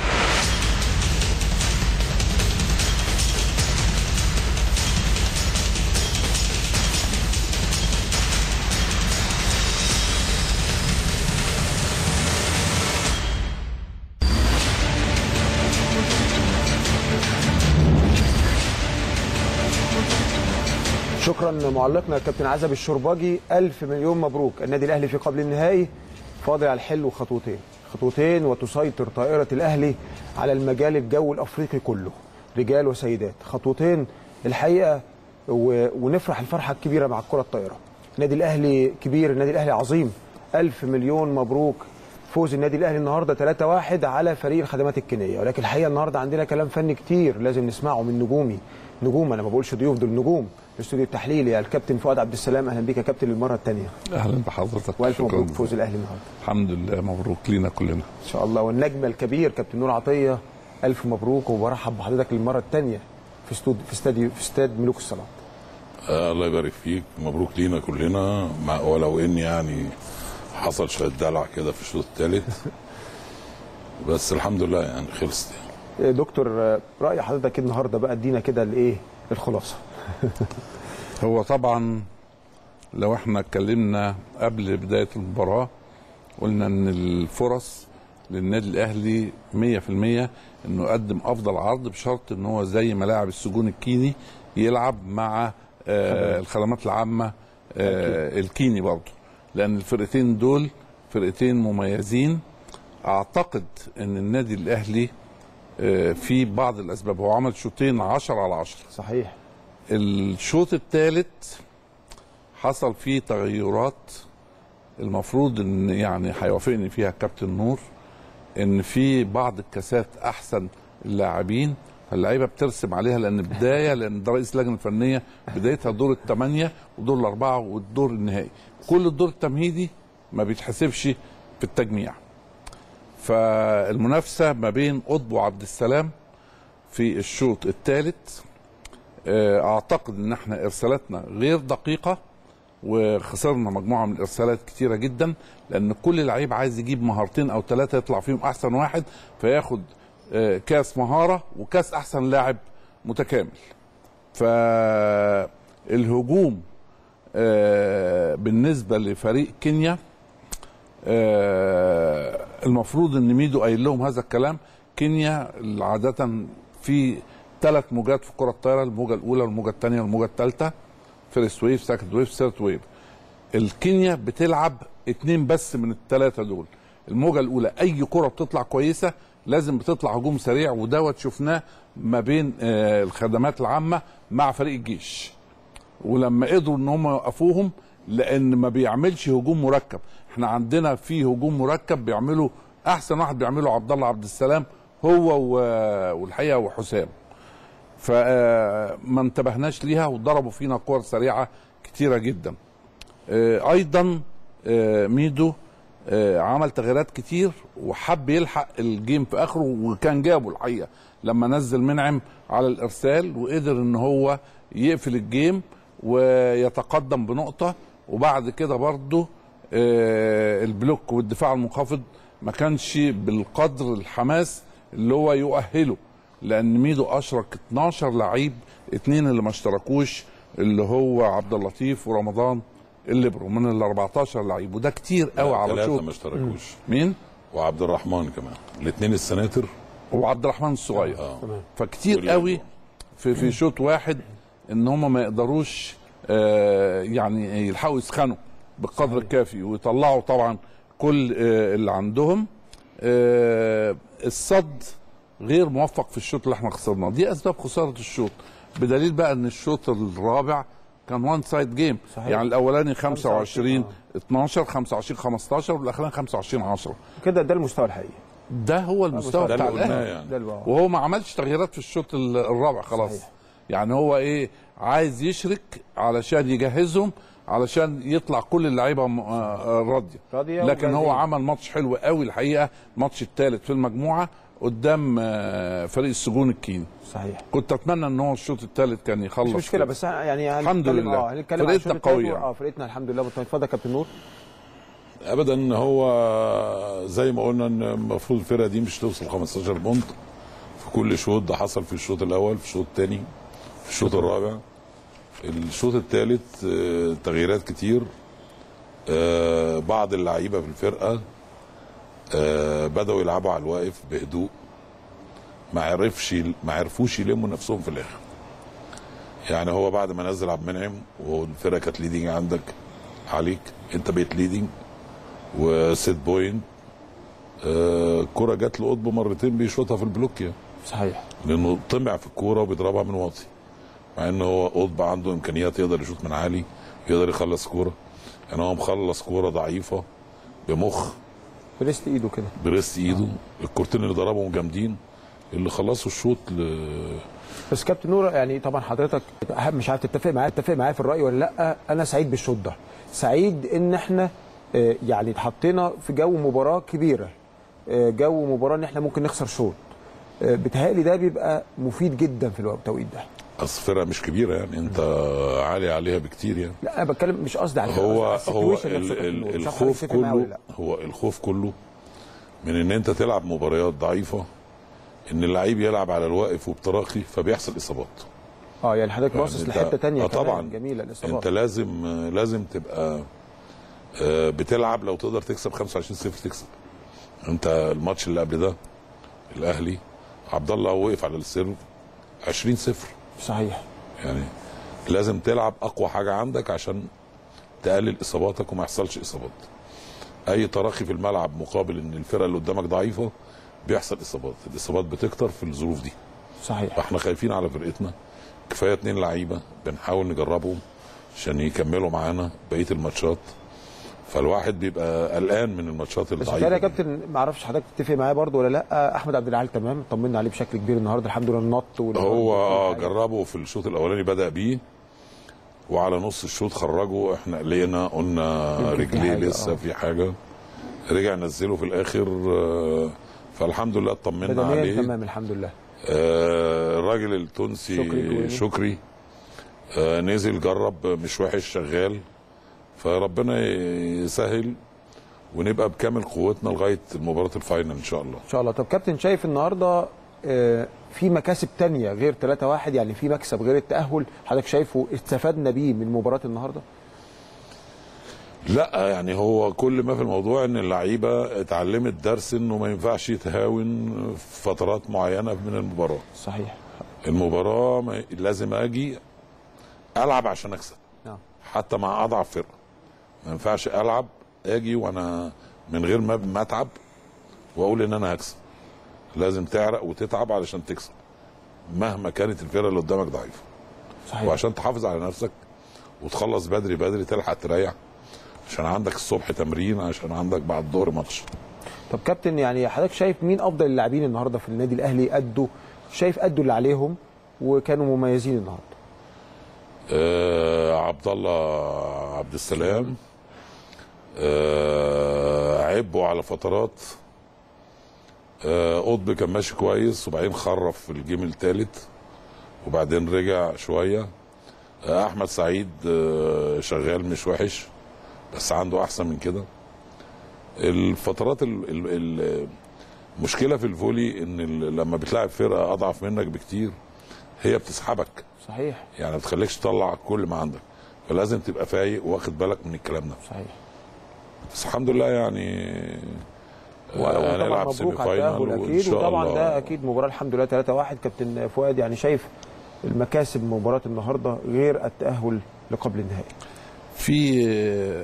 شكرا معلقنا الكابتن عزب الشربجي ألف مليون مبروك النادي الأهلي في قبل النهائي فاضل على الحلو خطوتين خطوتين وتسيطر طائرة الأهلي على المجال الجو الأفريقي كله رجال وسيدات خطوتين الحقيقة و... ونفرح الفرحة الكبيرة مع الكرة الطائرة النادي الأهلي كبير النادي الأهلي عظيم ألف مليون مبروك فوز النادي الاهلي النهارده 3-1 على فريق الخدمات الكينيه ولكن الحقيقه النهارده عندنا كلام فني كتير لازم نسمعه من نجومي نجوم انا ما بقولش ضيوف دول نجوم الاستوديو التحليلي الكابتن فؤاد عبد السلام اهلا بيك يا كابتن للمره الثانيه اهلا بحضرتك والف شكراً. مبروك فوز الاهلي النهارده الحمد لله مبروك لينا كلنا ان شاء الله والنجم الكبير كابتن نور عطيه الف مبروك وبرحب بحضرتك للمره الثانيه في استود في استاديو في استاد ملوك الصلاه آه الله يبارك فيك مبروك لينا كلنا مع ولو ان يعني حصل شويه دلع كده في الشوط الثالث بس الحمد لله يعني خلصت إيه دكتور آه، راي حضرتك النهارده بقى ادينا كده الايه الخلاصه هو طبعا لو احنا اتكلمنا قبل بدايه المباراه قلنا ان الفرص للنادي الاهلي 100% انه يقدم افضل عرض بشرط ان هو زي ملاعب السجون الكيني يلعب مع آه الخدمات العامه آه الكيني برضه لان الفرقتين دول فرقتين مميزين اعتقد ان النادي الاهلي آه في بعض الاسباب هو عمل شوطين 10 على 10 صحيح الشوط الثالث حصل فيه تغيرات المفروض ان يعني هيوافقني فيها كابتن نور ان في بعض الكاسات احسن اللاعبين اللعيبه بترسم عليها لان بدايه لان ده رئيس اللجنه الفنيه بدايتها دور الثمانيه ودور الاربعه والدور النهائي كل الدور التمهيدي ما بيتحسبش في التجميع فالمنافسه ما بين قطب وعبد السلام في الشوط الثالث اعتقد ان احنا ارسالاتنا غير دقيقه وخسرنا مجموعه من الارسالات كتيره جدا لان كل لعيب عايز يجيب مهارتين او ثلاثه يطلع فيهم احسن واحد فياخد آه، كاس مهاره وكاس احسن لاعب متكامل فالهجوم آه، بالنسبه لفريق كينيا آه، المفروض ان ميدو قايل لهم هذا الكلام كينيا عاده في ثلاث موجات في كره الطايره الموجه الاولى والموجه الثانيه والموجه الثالثه فيرست ويف سكند ويف ثيرد ويف الكينيا بتلعب اتنين بس من الثلاثه دول الموجه الاولى اي كره بتطلع كويسه لازم بتطلع هجوم سريع ودوت شفناه ما بين آه، الخدمات العامه مع فريق الجيش ولما قدروا ان هم يوقفوهم لان ما بيعملش هجوم مركب احنا عندنا في هجوم مركب بيعمله احسن واحد بيعمله عبد الله عبد السلام هو و- والحقيقه وحسام فما انتبهناش ليها وضربوا فينا كور سريعه كتيره جدا آه، ايضا آه، ميدو آه، عمل تغييرات كتير وحب يلحق الجيم في اخره وكان جابه الحقيقه لما نزل منعم على الارسال وقدر ان هو يقفل الجيم ويتقدم بنقطه وبعد كده برضه آه، البلوك والدفاع المنخفض ما كانش بالقدر الحماس اللي هو يؤهله لان ميدو اشرك 12 لعيب اتنين اللي ما اشتركوش اللي هو عبد اللطيف ورمضان الليبرو من ال 14 لعيب وده كتير قوي على ثلاثة شوط ما اشتركوش مين؟ وعبد الرحمن كمان الاثنين السناتر وعبد الرحمن الصغير اه فكتير والليبرو. قوي في في شوط واحد ان هم ما يقدروش آه، يعني يلحقوا يسخنوا بالقدر الكافي ويطلعوا طبعا كل آه، اللي عندهم آه، الصد غير موفق في الشوط اللي احنا خسرناه دي اسباب خساره الشوط بدليل بقى ان الشوط الرابع كان وان سايد جيم صحيح. يعني الاولاني 25 25 12 25 15 والاخراني 25 10 كده ده المستوى الحقيقي ده هو المستوى ده بتاع اللي قلناه الاهلي يعني ده اللي وهو ما عملش تغييرات في الشوط ال- الرابع خلاص صحيح. يعني هو ايه عايز يشرك علشان يجهزهم علشان يطلع كل اللعيبه م- آه، آه، راضيه راضية لكن هو وجاهزين. عمل ماتش حلو قوي الحقيقه الماتش الثالث في المجموعه قدام آه، فريق السجون الكيني صحيح كنت اتمنى ان هو الشوط الثالث كان يخلص مش مشكله كده. بس يعني الحمد هنتكلم- لله. اه هنتكلم عن فرقتنا الشوط التاني قوية. اه فرقتنا الحمد لله مطمئن. اتفضل يا كابتن نور ابدا هو زي ما قلنا ان المفروض الفرقه دي مش توصل 15 بونت في كل شوط ده حصل في الشوط الاول في الشوط الثاني في الشوط الرابع الشوط الثالث آه، تغييرات كتير آه، بعض اللعيبه في الفرقه آه، بداوا يلعبوا على الواقف بهدوء ما عرفش ما عرفوش يلموا نفسهم في الاخر يعني هو بعد ما نزل عبد المنعم والفرقه كانت ليدنج عندك عليك انت بقيت ليدنج وسيت بوينت آه، الكرة جت لقطب مرتين بيشوطها في البلوك يعني صحيح لانه طمع في الكوره وبيضربها من واطي مع ان هو قطب عنده امكانيات يقدر يشوط من عالي يقدر يخلص كوره يعني هو مخلص كوره ضعيفه بمخ بريست ايده كده بريست ايده الكورتين اللي ضربهم جامدين اللي خلصوا الشوط ل... بس كابتن نور يعني طبعا حضرتك مش عارف تتفق معايا تتفق معايا في الراي ولا لا انا سعيد بالشوط ده سعيد ان احنا آه، يعني اتحطينا في جو مباراه كبيره آه، جو مباراه ان احنا ممكن نخسر شوط آه، بيتهيألي ده بيبقى مفيد جدا في الوقت التوقيت ده اصل فرقه مش كبيره يعني انت عالي عليها بكتير يعني لا انا بتكلم مش قصدي على هو قصدي على هو السيتويشن ال- نفسه يا كابتن ال- نور. مش عارف الخوف حضرتك تتفق معايا ولا كله لا. هو الخوف كله من ان انت تلعب مباريات ضعيفه ان اللعيب يلعب على الواقف وبتراخي فبيحصل اصابات اه يعني حضرتك باصص يعني أنت- لحته ثانيه آه طبعا جميله الاصابات انت لازم لازم تبقى آه، بتلعب لو تقدر تكسب 25 0 تكسب انت الماتش اللي قبل ده الاهلي عبد الله وقف على السيرف 20 0 صحيح يعني لازم تلعب اقوى حاجه عندك عشان تقلل اصاباتك وما يحصلش اصابات اي تراخي في الملعب مقابل ان الفرقه اللي قدامك ضعيفه بيحصل اصابات الاصابات بتكتر في الظروف دي صحيح فاحنا خايفين على فرقتنا كفايه اتنين لعيبه بنحاول نجربهم عشان يكملوا معانا بقيه الماتشات فالواحد بيبقى قلقان من الماتشات بس الضعيفه بالتالي يا دي. كابتن ما اعرفش حضرتك تتفق معايا برضو ولا لا احمد عبد العال تمام طمنا عليه بشكل كبير النهارده الحمد لله النط وال- هو اه وكل حاجة. جربه في الشوط الاولاني بدا بيه وعلى نص الشوط خرجه احنا قلقنا قلنا يمكن في رجليه حاجة، لسه آه. في حاجه رجع نزله في الاخر آه، فالحمد لله اطمنا بدنيا عليه تمام الحمد لله آه، الراجل التونسي شكري جويني. شكري آه، نزل جرب مش وحش شغال فربنا يسهل ونبقى بكامل قوتنا لغايه مباراه الفاينل ان شاء الله ان شاء الله طب كابتن شايف النهارده آه، في مكاسب تانية غير 3-1 يعني في مكسب غير التأهل حضرتك شايفه استفدنا بيه من مباراة النهارده لا يعني هو كل ما في الموضوع ان اللعيبه اتعلمت درس انه ما ينفعش يتهاون في فترات معينه من المباراه صحيح المباراه ما لازم اجي العب عشان اكسب نعم حتى مع اضعف فرقه ما ينفعش العب اجي وانا من غير ما ما اتعب واقول ان انا هكسب لازم تعرق وتتعب علشان تكسب مهما كانت الفرقه اللي قدامك ضعيفه صحيح وعشان تحافظ على نفسك وتخلص بدري بدري تلحق تريح عشان عندك الصبح تمرين عشان عندك بعد الظهر ماتش طب كابتن يعني حضرتك شايف مين افضل اللاعبين النهارده في النادي الاهلي ادوا شايف ادوا اللي عليهم وكانوا مميزين النهارده آه عبد الله عبد السلام آه عبوا على فترات آه قطب كان ماشي كويس وبعدين خرف في الجيم الثالث وبعدين رجع شويه آه احمد سعيد آه شغال مش وحش بس عنده احسن من كده الفترات ال- ال- ال- المشكله في الفولي ان ال- لما بتلاعب فرقه اضعف منك بكتير هي بتسحبك صحيح يعني ما تخليكش تطلع كل ما عندك فلازم تبقى فايق واخد بالك من الكلام ده صحيح بس الحمد لله يعني آه، وطبعا هنلعب سيمي مبروك على فاينل التأهل وان اكيد شاء وطبعا الله ده اكيد مباراه الحمد لله 3-1 كابتن فؤاد يعني شايف المكاسب مباراه النهارده غير التأهل لقبل النهائي في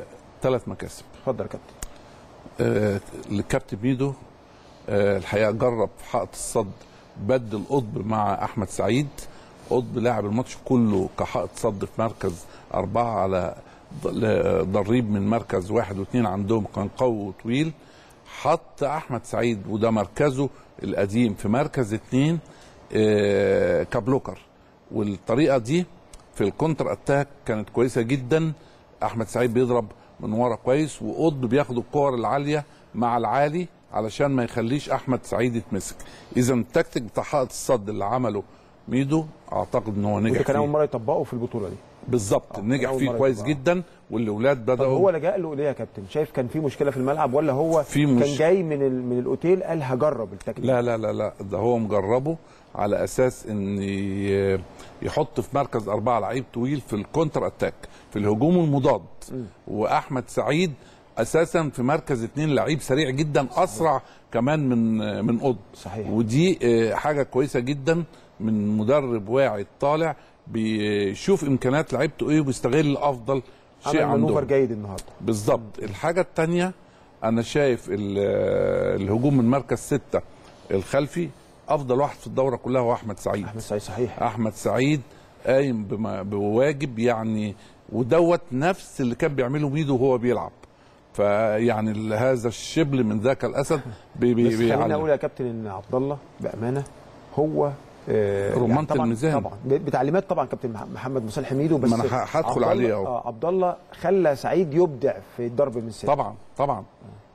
ثلاث مكاسب اتفضل يا كابتن آه، الكابتن ميدو آه، الحقيقه جرب في حائط الصد بدل قطب مع احمد سعيد قطب لعب الماتش كله كحائط صد في مركز اربعه على ض- ضريب من مركز واحد واثنين عندهم كان قوي وطويل حط احمد سعيد وده مركزه القديم في مركز اثنين آه، كبلوكر والطريقه دي في الكونتر اتاك كانت كويسه جدا احمد سعيد بيضرب من ورا كويس وقطب بياخد الكور العاليه مع العالي علشان ما يخليش احمد سعيد يتمسك اذا التكتيك بتاع حائط الصد اللي عمله ميدو اعتقد ان هو نجح وده كان اول فيه مره يطبقه في البطوله دي بالظبط آه، نجح أول فيه مرة كويس يطبقه. جدا والاولاد طب بداوا هو لجأ له ليه يا كابتن شايف كان في مشكله في الملعب ولا هو في كان مش- جاي من ال... من الاوتيل قال هجرب التكنيك لا لا لا لا ده هو مجربه على اساس ان ي- يحط في مركز اربعه لعيب طويل في الكونتر اتاك في الهجوم المضاد واحمد سعيد اساسا في مركز اثنين لعيب سريع جدا اسرع كمان من من قطب صحيح. ودي آه، حاجه كويسه جدا من مدرب واعي طالع بيشوف امكانيات لعيبته ايه وبيستغل افضل شيء عمل مانوفر عندهم جيد النهارده بالظبط الحاجة التانية أنا شايف ال- الهجوم من مركز ستة الخلفي أفضل واحد في الدورة كلها هو أحمد سعيد احمد سعيد صحيح أحمد سعيد قايم بما- بواجب يعني ودوت نفس اللي كان بيعمله ميدو وهو بيلعب فيعني ال- هذا الشبل من ذاك الأسد بي بي بس خليني بيعلم. اقول يا كابتن ان عبد الله بامانه هو آه، رمانة طبعا الميزان. طبعا بتعليمات طبعا كابتن مح- محمد مصالح حميدو بس ما أنا ه- هدخل عبد الله- عليه أهو. اه عبد الله خلى سعيد يبدع في الضرب من ست طبعا طبعا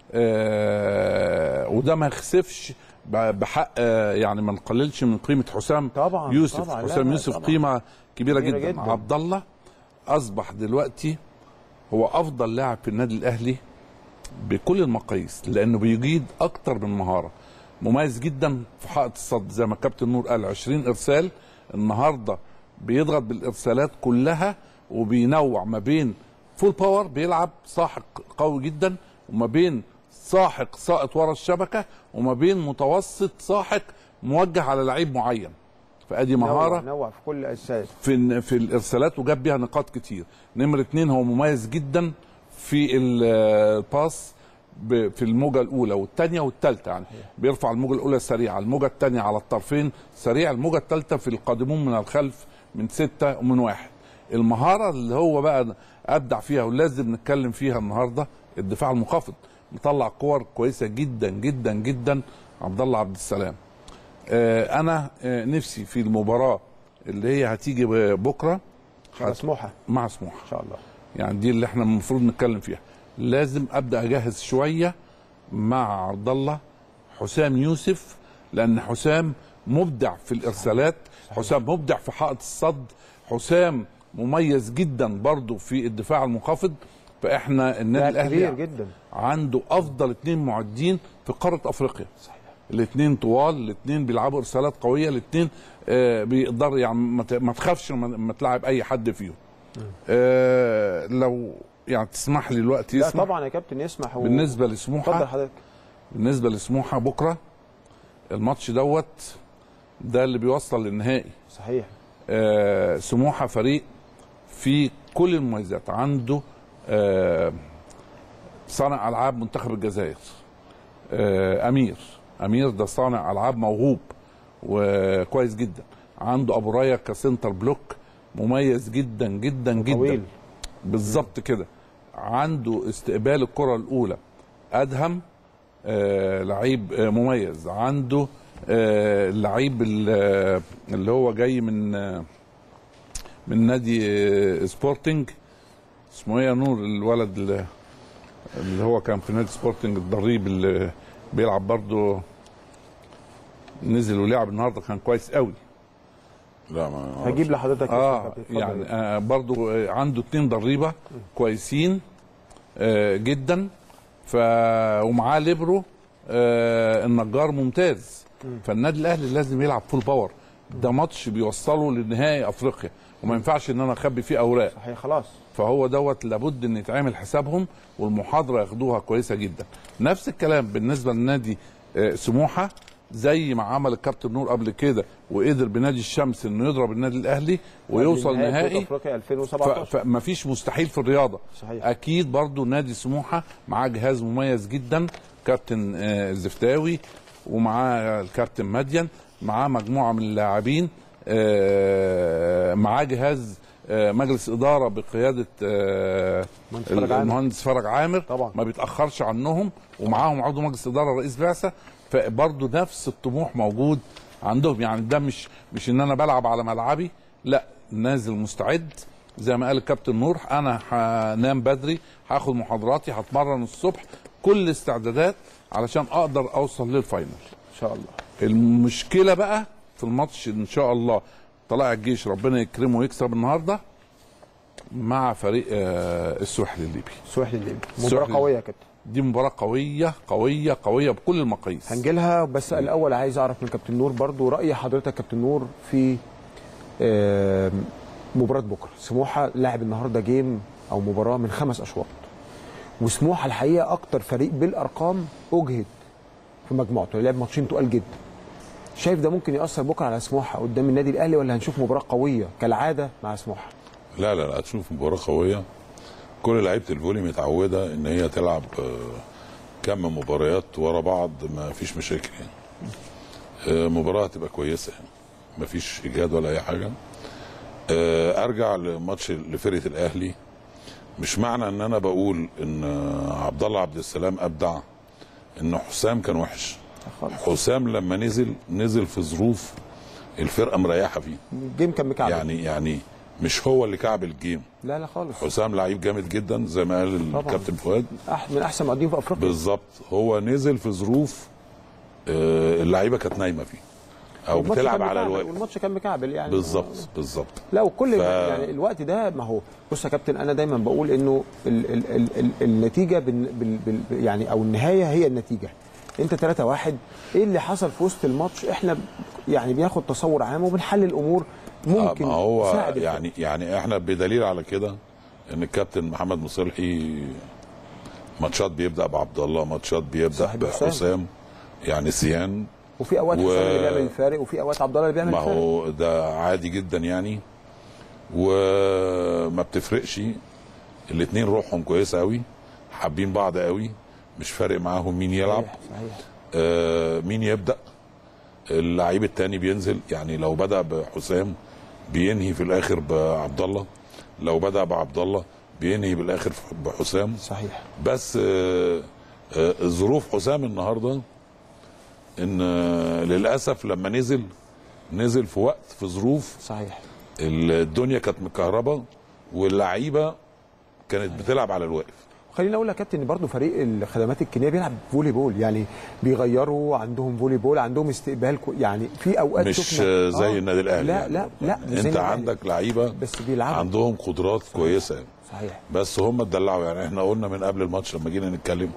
آه وده ما يخسفش ب- بحق آه يعني ما نقللش من قيمه حسام طبعا، يوسف طبعا، لا، حسام لا، يوسف طبعا. قيمه كبيره, كبيرة جدا. جداً. عبد الله اصبح دلوقتي هو افضل لاعب في النادي الاهلي بكل المقاييس لانه بيجيد اكتر من مهاره مميز جدا في حائط الصد زي ما كابتن نور قال 20 ارسال النهارده بيضغط بالارسالات كلها وبينوع ما بين فول باور بيلعب ساحق قوي جدا وما بين ساحق ساقط ورا الشبكه وما بين متوسط ساحق موجه على لعيب معين فادي مهاره نوع, نوع في كل اساس في في الارسالات وجاب بيها نقاط كتير نمرة اتنين هو مميز جدا في الباس ب- في الموجة الأولى والثانية والثالثة يعني بيرفع الموجة الأولى سريعة الموجة الثانية على الطرفين سريع الموجة الثالثة في القادمون من الخلف من ستة ومن واحد المهارة اللي هو بقى أبدع فيها ولازم نتكلم فيها النهاردة الدفاع المنخفض مطلع كور كويسة جدا جدا جدا عبد الله عبد السلام آه، انا آه، نفسي في المباراه اللي هي هتيجي بكره هت- مسموحه مع سموحه ان شاء الله يعني دي اللي احنا المفروض نتكلم فيها لازم ابدا اجهز شويه مع عبد الله حسام يوسف لان حسام مبدع في الارسالات حسام مبدع في حائط الصد حسام مميز جدا برضه في الدفاع المنخفض فاحنا النادي لا كبير الاهلي جدا عنده افضل اثنين معدين في قاره افريقيا الاثنين طوال الاثنين بيلعبوا ارسالات قويه الاثنين آه بيقدر يعني ما ت- ما تخافش لما لما تلعب اي حد فيهم آه لو يعني تسمح لي الوقت لا يسمح طبعا يا كابتن يسمح و... بالنسبه اتفضل لسموحه حضرتك بالنسبه لسموحه بكره الماتش دوت ده اللي بيوصل للنهائي صحيح آه، سموحه فريق في كل المميزات عنده آه، صانع العاب منتخب الجزائر آه، امير امير ده صانع العاب موهوب وكويس جدا عنده ابو رايه كسنتر بلوك مميز جدا جدا جدا طويل بالظبط كده عنده استقبال الكره الاولى ادهم آه لعيب آه مميز عنده آه لعيب ال- آه، اللي هو جاي من آه من نادي آه سبورتنج اسمه ايه يا نور الولد اللي, اللي هو كان في نادي سبورتنج الضريب اللي بيلعب برضه نزل ولعب النهارده كان كويس قوي لا ما هجيب لحضرتك اسمه اه كابتن. اتفضل. يعني آه برضو آه عنده اتنين ضريبه كويسين آه جدا ف ومعاه ليبرو آه النجار ممتاز فالنادي الاهلي لازم يلعب فول باور ده ماتش بيوصله لنهائي افريقيا وما ينفعش ان انا اخبي فيه اوراق صحيح خلاص فهو دوت لابد ان يتعمل حسابهم والمحاضره ياخدوها كويسه جدا نفس الكلام بالنسبه لنادي آه، سموحه زي ما عمل الكابتن نور قبل كده وقدر بنادي الشمس انه يضرب النادي الاهلي ويوصل نهائي نهائي بطولة افريقيا ف- 2017 فما فيش مستحيل في الرياضه صحيح. اكيد برضو نادي سموحه معاه جهاز مميز جدا كابتن آه، الزفتاوي ومعاه الكابتن مدين معاه مجموعه من اللاعبين آه، معاه جهاز آه، مجلس اداره بقياده آه، مهندس فرج عامر. المهندس فرج عامر طبعا. ما بيتاخرش عنهم ومعاهم عضو مجلس اداره رئيس بعثه فبرضه نفس الطموح موجود عندهم يعني ده مش مش ان انا بلعب على ملعبي لا نازل مستعد زي ما قال الكابتن نور انا هنام بدري هاخد محاضراتي هتمرن الصبح كل استعدادات علشان اقدر اوصل للفاينل ان شاء الله المشكله بقى في الماتش ان شاء الله طلائع الجيش ربنا يكرمه ويكسب النهارده مع فريق آه، السوحل الليبي سوحل الليبي مباراه سوحل. قويه يا كابتن دي مباراه قويه قويه قويه بكل المقاييس هنجيلها بس الاول عايز اعرف من كابتن نور برضو راي حضرتك كابتن نور في آم، مباراه بكره سموحه لعب النهارده جيم او مباراه من خمس اشواط وسموحه الحقيقه اكتر فريق بالارقام اجهد في مجموعته لعب ماتشين تقال جدا شايف ده ممكن ياثر بكره على سموحه قدام النادي الاهلي ولا هنشوف مباراه قويه كالعاده مع سموحه لا لا لا هتشوف مباراة قوية كل لعيبة الفولي متعودة ان هي تلعب آه، كم مباريات ورا بعض ما فيش مشاكل يعني آه، مباراة هتبقى كويسة يعني ما فيش اجهاد ولا اي حاجة آه، ارجع لماتش لفرقة الاهلي مش معنى ان انا بقول ان آه، عبد الله عبد السلام ابدع ان حسام كان وحش خالص حسام لما نزل نزل في ظروف الفرقة مريحة فيه الجيم كان مكعب يعني يعني مش هو اللي كعب الجيم لا لا خالص حسام لعيب جامد جدا زي ما قال طبعاً. الكابتن فؤاد أح- من احسن مقدمين في افريقيا بالظبط هو نزل في ظروف آه، اللعيبه كانت نايمه فيه او والماتش بتلعب كان على مكعبل، الوقت والماتش كان مكعبل يعني بالظبط بالظبط لا وكل ف- يعني الوقت ده ما هو بص يا كابتن انا دايما بقول انه ال ال ال ال النتيجه بال بال بال يعني او النهايه هي النتيجه انت 3 1 ايه اللي حصل في وسط الماتش احنا يعني بناخد تصور عام وبنحلل الامور ممكن آه، ما هو تساعد الفرق. يعني يعني احنا بدليل على كده ان الكابتن محمد مصلحي ماتشات بيبدا بعبد الله ماتشات بيبدا صاحب حسام. بحسام يعني سيان وفي اوقات و- حسام اللي بيعمل الفارق وفي اوقات عبد الله اللي بيعمل ما الفارق هو ده عادي جدا يعني وما بتفرقش الاثنين روحهم كويسه قوي حابين بعض قوي مش فارق معاهم مين يلعب صحيح صحيح آه مين يبدا اللعيب التاني بينزل يعني لو بدا بحسام بينهي في الاخر بعبد الله لو بدا بعبد الله بينهي بالاخر بحسام صحيح بس آه، آه، ظروف حسام النهارده ان آه، للاسف لما نزل نزل في وقت في ظروف صحيح الدنيا كانت مكهربه واللعيبه كانت بتلعب على الواقف خليني اقول لك يا كابتن برضه فريق الخدمات الكينيه بيلعب فولي بول يعني بيغيروا عندهم فولي بول عندهم استقبال كو يعني في اوقات مش شفنا- آه، زي آه. النادي الاهلي لا يعني. لا لا مش زي انت النادي عندك لعيبه بس بيلعبوا عندهم قدرات كويسه يعني. صحيح بس هم اتدلعوا يعني احنا قلنا من قبل الماتش لما جينا نتكلم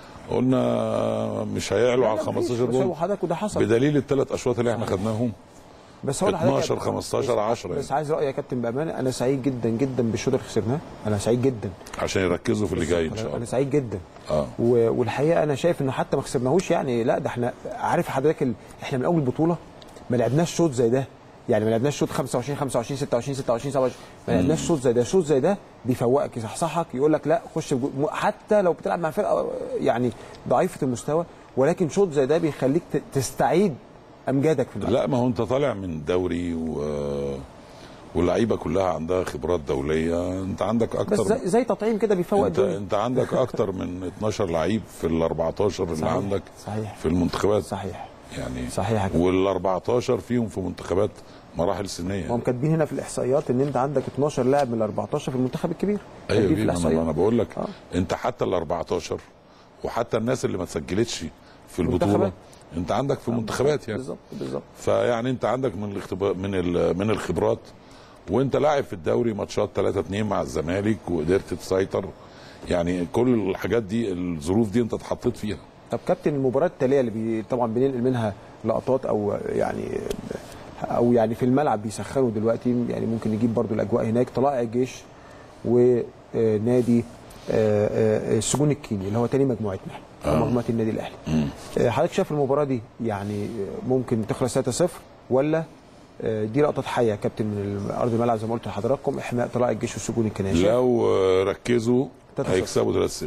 قلنا مش هيعلوا على لا، مفيش. 15 بس هو جول حضرتك وده حصل بدليل الثلاث اشواط اللي احنا خدناهم بس هو 12 15 10 بس عايز رايي يا كابتن بامانه انا سعيد جدا جدا بالشوط اللي خسرناه انا سعيد جدا عشان يركزوا في اللي جاي ان شاء انا الله سعيد جدا اه و- والحقيقه انا شايف انه حتى ما خسرناهوش يعني لا ده احنا عارف حضرتك ال... احنا من اول البطوله ما لعبناش شوط زي ده يعني ما لعبناش شوط 25 25 26 26 27 ما لعبناش شوط زي ده شوط زي ده بيفوقك يصحصحك يقول لك لا خش بجو... م- حتى لو بتلعب مع فرقه يعني ضعيفه المستوى ولكن شوط زي ده بيخليك ت... تستعيد امجادك في الملعب لا ما هو انت طالع من دوري و واللعيبه كلها عندها خبرات دوليه انت عندك بس اكتر زي, زي تطعيم كده بيفوق انت الدنيا انت عندك اكتر من 12 لعيب في ال 14 اللي صحيح. عندك صحيح في المنتخبات صحيح يعني صحيح يا كابتن. وال 14 فيهم في منتخبات مراحل سنيه هم كاتبين هنا في الاحصائيات ان انت عندك 12 لاعب من ال 14 في المنتخب الكبير ايوه كاتبين دي في انا, الاحصائيات أنا بقول لك آه. انت حتى ال 14 وحتى الناس اللي ما تسجلتش في البطوله منتخبات. انت عندك في منتخبات يعني بالظبط بالظبط فيعني انت عندك من الاختبار من ال- من الخبرات وانت لاعب في الدوري ماتشات 3 2 مع الزمالك وقدرت تسيطر يعني كل الحاجات دي الظروف دي انت اتحطيت فيها طب كابتن المباراه التاليه اللي بي طبعا بننقل منها لقطات او يعني او يعني في الملعب بيسخنوا دلوقتي يعني ممكن نجيب برضو الاجواء هناك طلائع الجيش ونادي آه، آه، السجون الكيني اللي هو تاني مجموعتنا مهمه النادي الاهلي آه، حضرتك شايف المباراه دي يعني آه، ممكن تخلص 3-0 ولا آه، دي لقطات حيه يا كابتن من ارض الملعب زي ما قلت لحضراتكم احماء طلائع الجيش والسجون الكناشي لو آه، ركزوا 3-0. هيكسبوا 3-0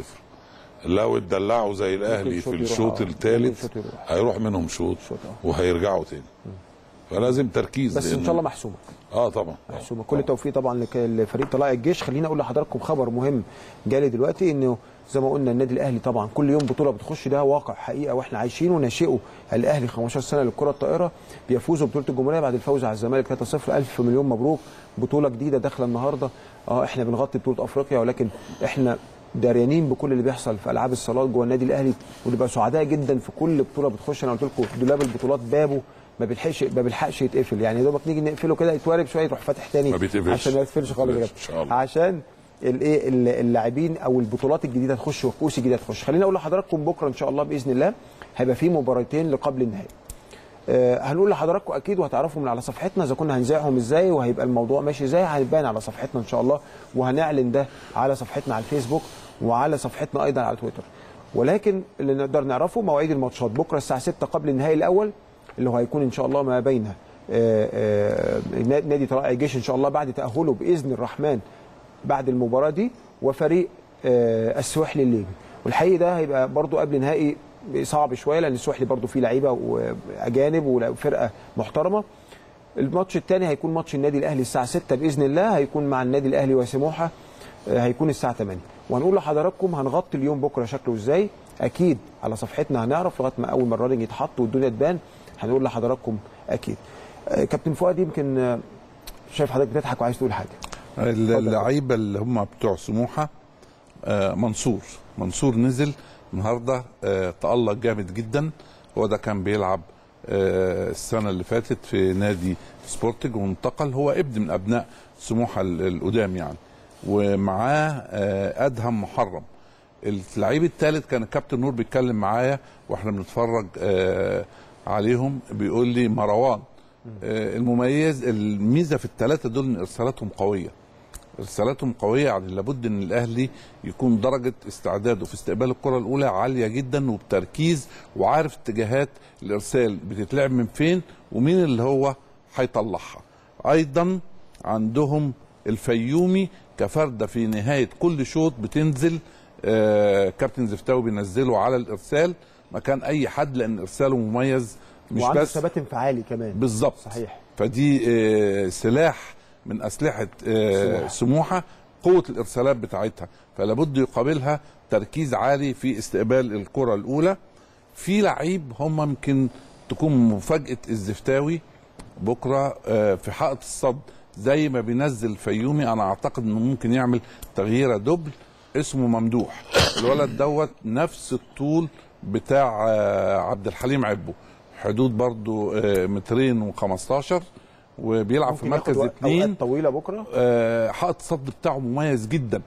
لو اتدلعوا زي الاهلي الشوط في يروح، الشوط آه. ممكن الثالث الشوط يروح. هيروح منهم شوط شوط، آه. وهيرجعوا تاني فلازم تركيز بس ان لأن- شاء الله محسومه اه طبعا محسومه كل التوفيق طبعا لك- لفريق طلائع الجيش خليني اقول لحضراتكم خبر مهم جالي دلوقتي انه زي ما قلنا النادي الاهلي طبعا كل يوم بطوله بتخش ده واقع حقيقه واحنا عايشينه وناشئه الاهلي 15 سنه للكره الطائره بيفوزوا ببطوله الجمهوريه بعد الفوز على الزمالك 3-0 الف مليون مبروك بطوله جديده داخله النهارده اه احنا بنغطي بطوله افريقيا ولكن احنا داريانين بكل اللي بيحصل في العاب الصالات جوه النادي الاهلي ونبقى سعداء جدا في كل بطوله بتخش انا قلت لكم دولاب البطولات بابه ما بيلحقش ما بيلحقش يتقفل يعني يا دوبك نيجي نقفله كده يتوارب شويه يروح فاتح تاني ما بيتقفلش. عشان ما يتقفلش خالص ما كده. بيتقفلش، إن شاء الله. عشان الايه ال- اللاعبين او البطولات الجديده تخش والكؤوس الجديده تخش خليني اقول لحضراتكم بكره ان شاء الله باذن الله هيبقى في مباراتين لقبل النهائي آه، هنقول لحضراتكم اكيد وهتعرفوا من على صفحتنا اذا كنا هنذاعهم ازاي وهيبقى الموضوع ماشي ازاي هيبان على صفحتنا ان شاء الله وهنعلن ده على صفحتنا على الفيسبوك وعلى صفحتنا ايضا على تويتر ولكن اللي نقدر نعرفه مواعيد الماتشات بكره الساعه 6 قبل النهائي الاول اللي هو هيكون ان شاء الله ما بين آه، آه، نادي طلائع الجيش ان شاء الله بعد تاهله باذن الرحمن بعد المباراه دي وفريق آه، السوحلي الليبي والحقيقه ده هيبقى برضو قبل نهائي صعب شويه لان السوحلي برضو فيه لعيبه واجانب وفرقه محترمه الماتش الثاني هيكون ماتش النادي الاهلي الساعه 6 باذن الله هيكون مع النادي الاهلي وسموحه آه، هيكون الساعه 8 وهنقول لحضراتكم هنغطي اليوم بكره شكله ازاي اكيد على صفحتنا هنعرف لغايه ما اول ما الرادنج يتحط والدنيا تبان هنقول لحضراتكم اكيد آه، كابتن فؤاد يمكن آه، شايف حضرتك بتضحك وعايز تقول حاجه اللعيبه اللي هم بتوع سموحه آه، منصور منصور نزل النهارده آه، تألق جامد جدا هو ده كان بيلعب آه، السنه اللي فاتت في نادي سبورتنج وانتقل هو ابن من ابناء سموحه ال- القدام يعني ومعاه آه، ادهم محرم اللعيب الثالث كان الكابتن نور بيتكلم معايا واحنا بنتفرج آه، عليهم بيقول لي مروان آه، المميز الميزه في الثلاثه دول ان ارسالاتهم قويه ارسالاتهم قويه يعني لابد ان الاهلي يكون درجه استعداده في استقبال الكره الاولى عاليه جدا وبتركيز وعارف اتجاهات الارسال بتتلعب من فين ومين اللي هو هيطلعها ايضا عندهم الفيومي كفرده في نهايه كل شوط بتنزل آه كابتن زفتاوي بينزله على الارسال مكان اي حد لان ارساله مميز مش وعنده بس ثبات انفعالي كمان بالظبط صحيح. فدي آه، سلاح من اسلحه آه، سموحة. سموحه قوه الارسالات بتاعتها فلا بد يقابلها تركيز عالي في استقبال الكره الاولى في لعيب هم يمكن تكون مفاجاه الزفتاوي بكره آه، في حائط الصد زي ما بينزل فيومي انا اعتقد انه ممكن يعمل تغييره دبل اسمه ممدوح الولد دوت نفس الطول بتاع آه، عبد الحليم عبو حدود برضو آه، مترين و15 وبيلعب في ممكن ياخد مركز وقت- اثنين اوقات طويله بكره آه، حائط الصد بتاعه مميز جدا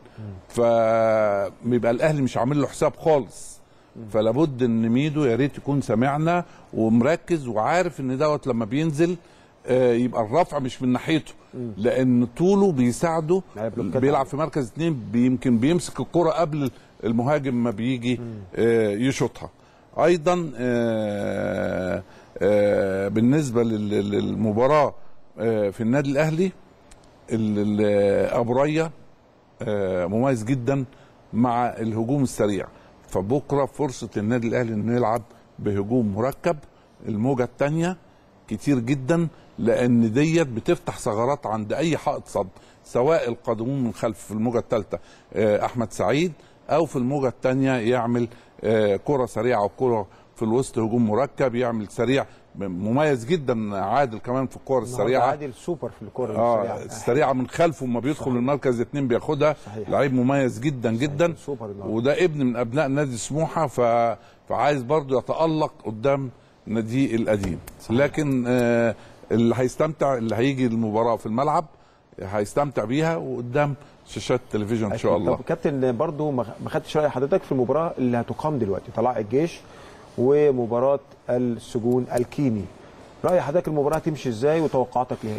فبيبقى الاهلي مش عامل له حساب خالص فلابد ان ميدو يا ريت يكون سامعنا ومركز وعارف ان دوت لما بينزل آه، يبقى الرفع مش من ناحيته لان طوله بيساعده على بلوكات بيلعب عالية. في مركز اثنين يمكن بيمسك الكرة قبل المهاجم ما بيجي آه، يشوطها ايضا آه، آه، بالنسبه لل- للمباراه آه، في النادي الاهلي ال- ال- ابو ريا آه، مميز جدا مع الهجوم السريع فبكره فرصه للنادي الاهلي انه يلعب بهجوم مركب الموجه الثانيه كتير جدا لان ديت بتفتح ثغرات عند اي حائط صد سواء القادمون من خلف في الموجه الثالثه احمد سعيد او في الموجه الثانيه يعمل آه، كره سريعه وكره في الوسط هجوم مركب يعمل سريع مميز جدا عادل كمان في الكور النهارده السريعه عادل سوبر في الكره اه السريعه السريعه من خلفه ما بيدخل من المركز اتنين بياخدها صحيح. لعيب مميز جدا جدا سوبر النهارده. وده ابن من ابناء نادي سموحه ف... فعايز برضه يتالق قدام ناديه القديم لكن آه اللي هيستمتع اللي هيجي المباراه في الملعب هيستمتع بيها وقدام شاشات التلفزيون ان شاء أكيد. الله طب كابتن برضو ما ما خدتش راي حضرتك في المباراه اللي هتقام دلوقتي طلائع الجيش ومباراه السجون الكيني راي حضرتك المباراه هتمشي ازاي وتوقعاتك ليها ايه؟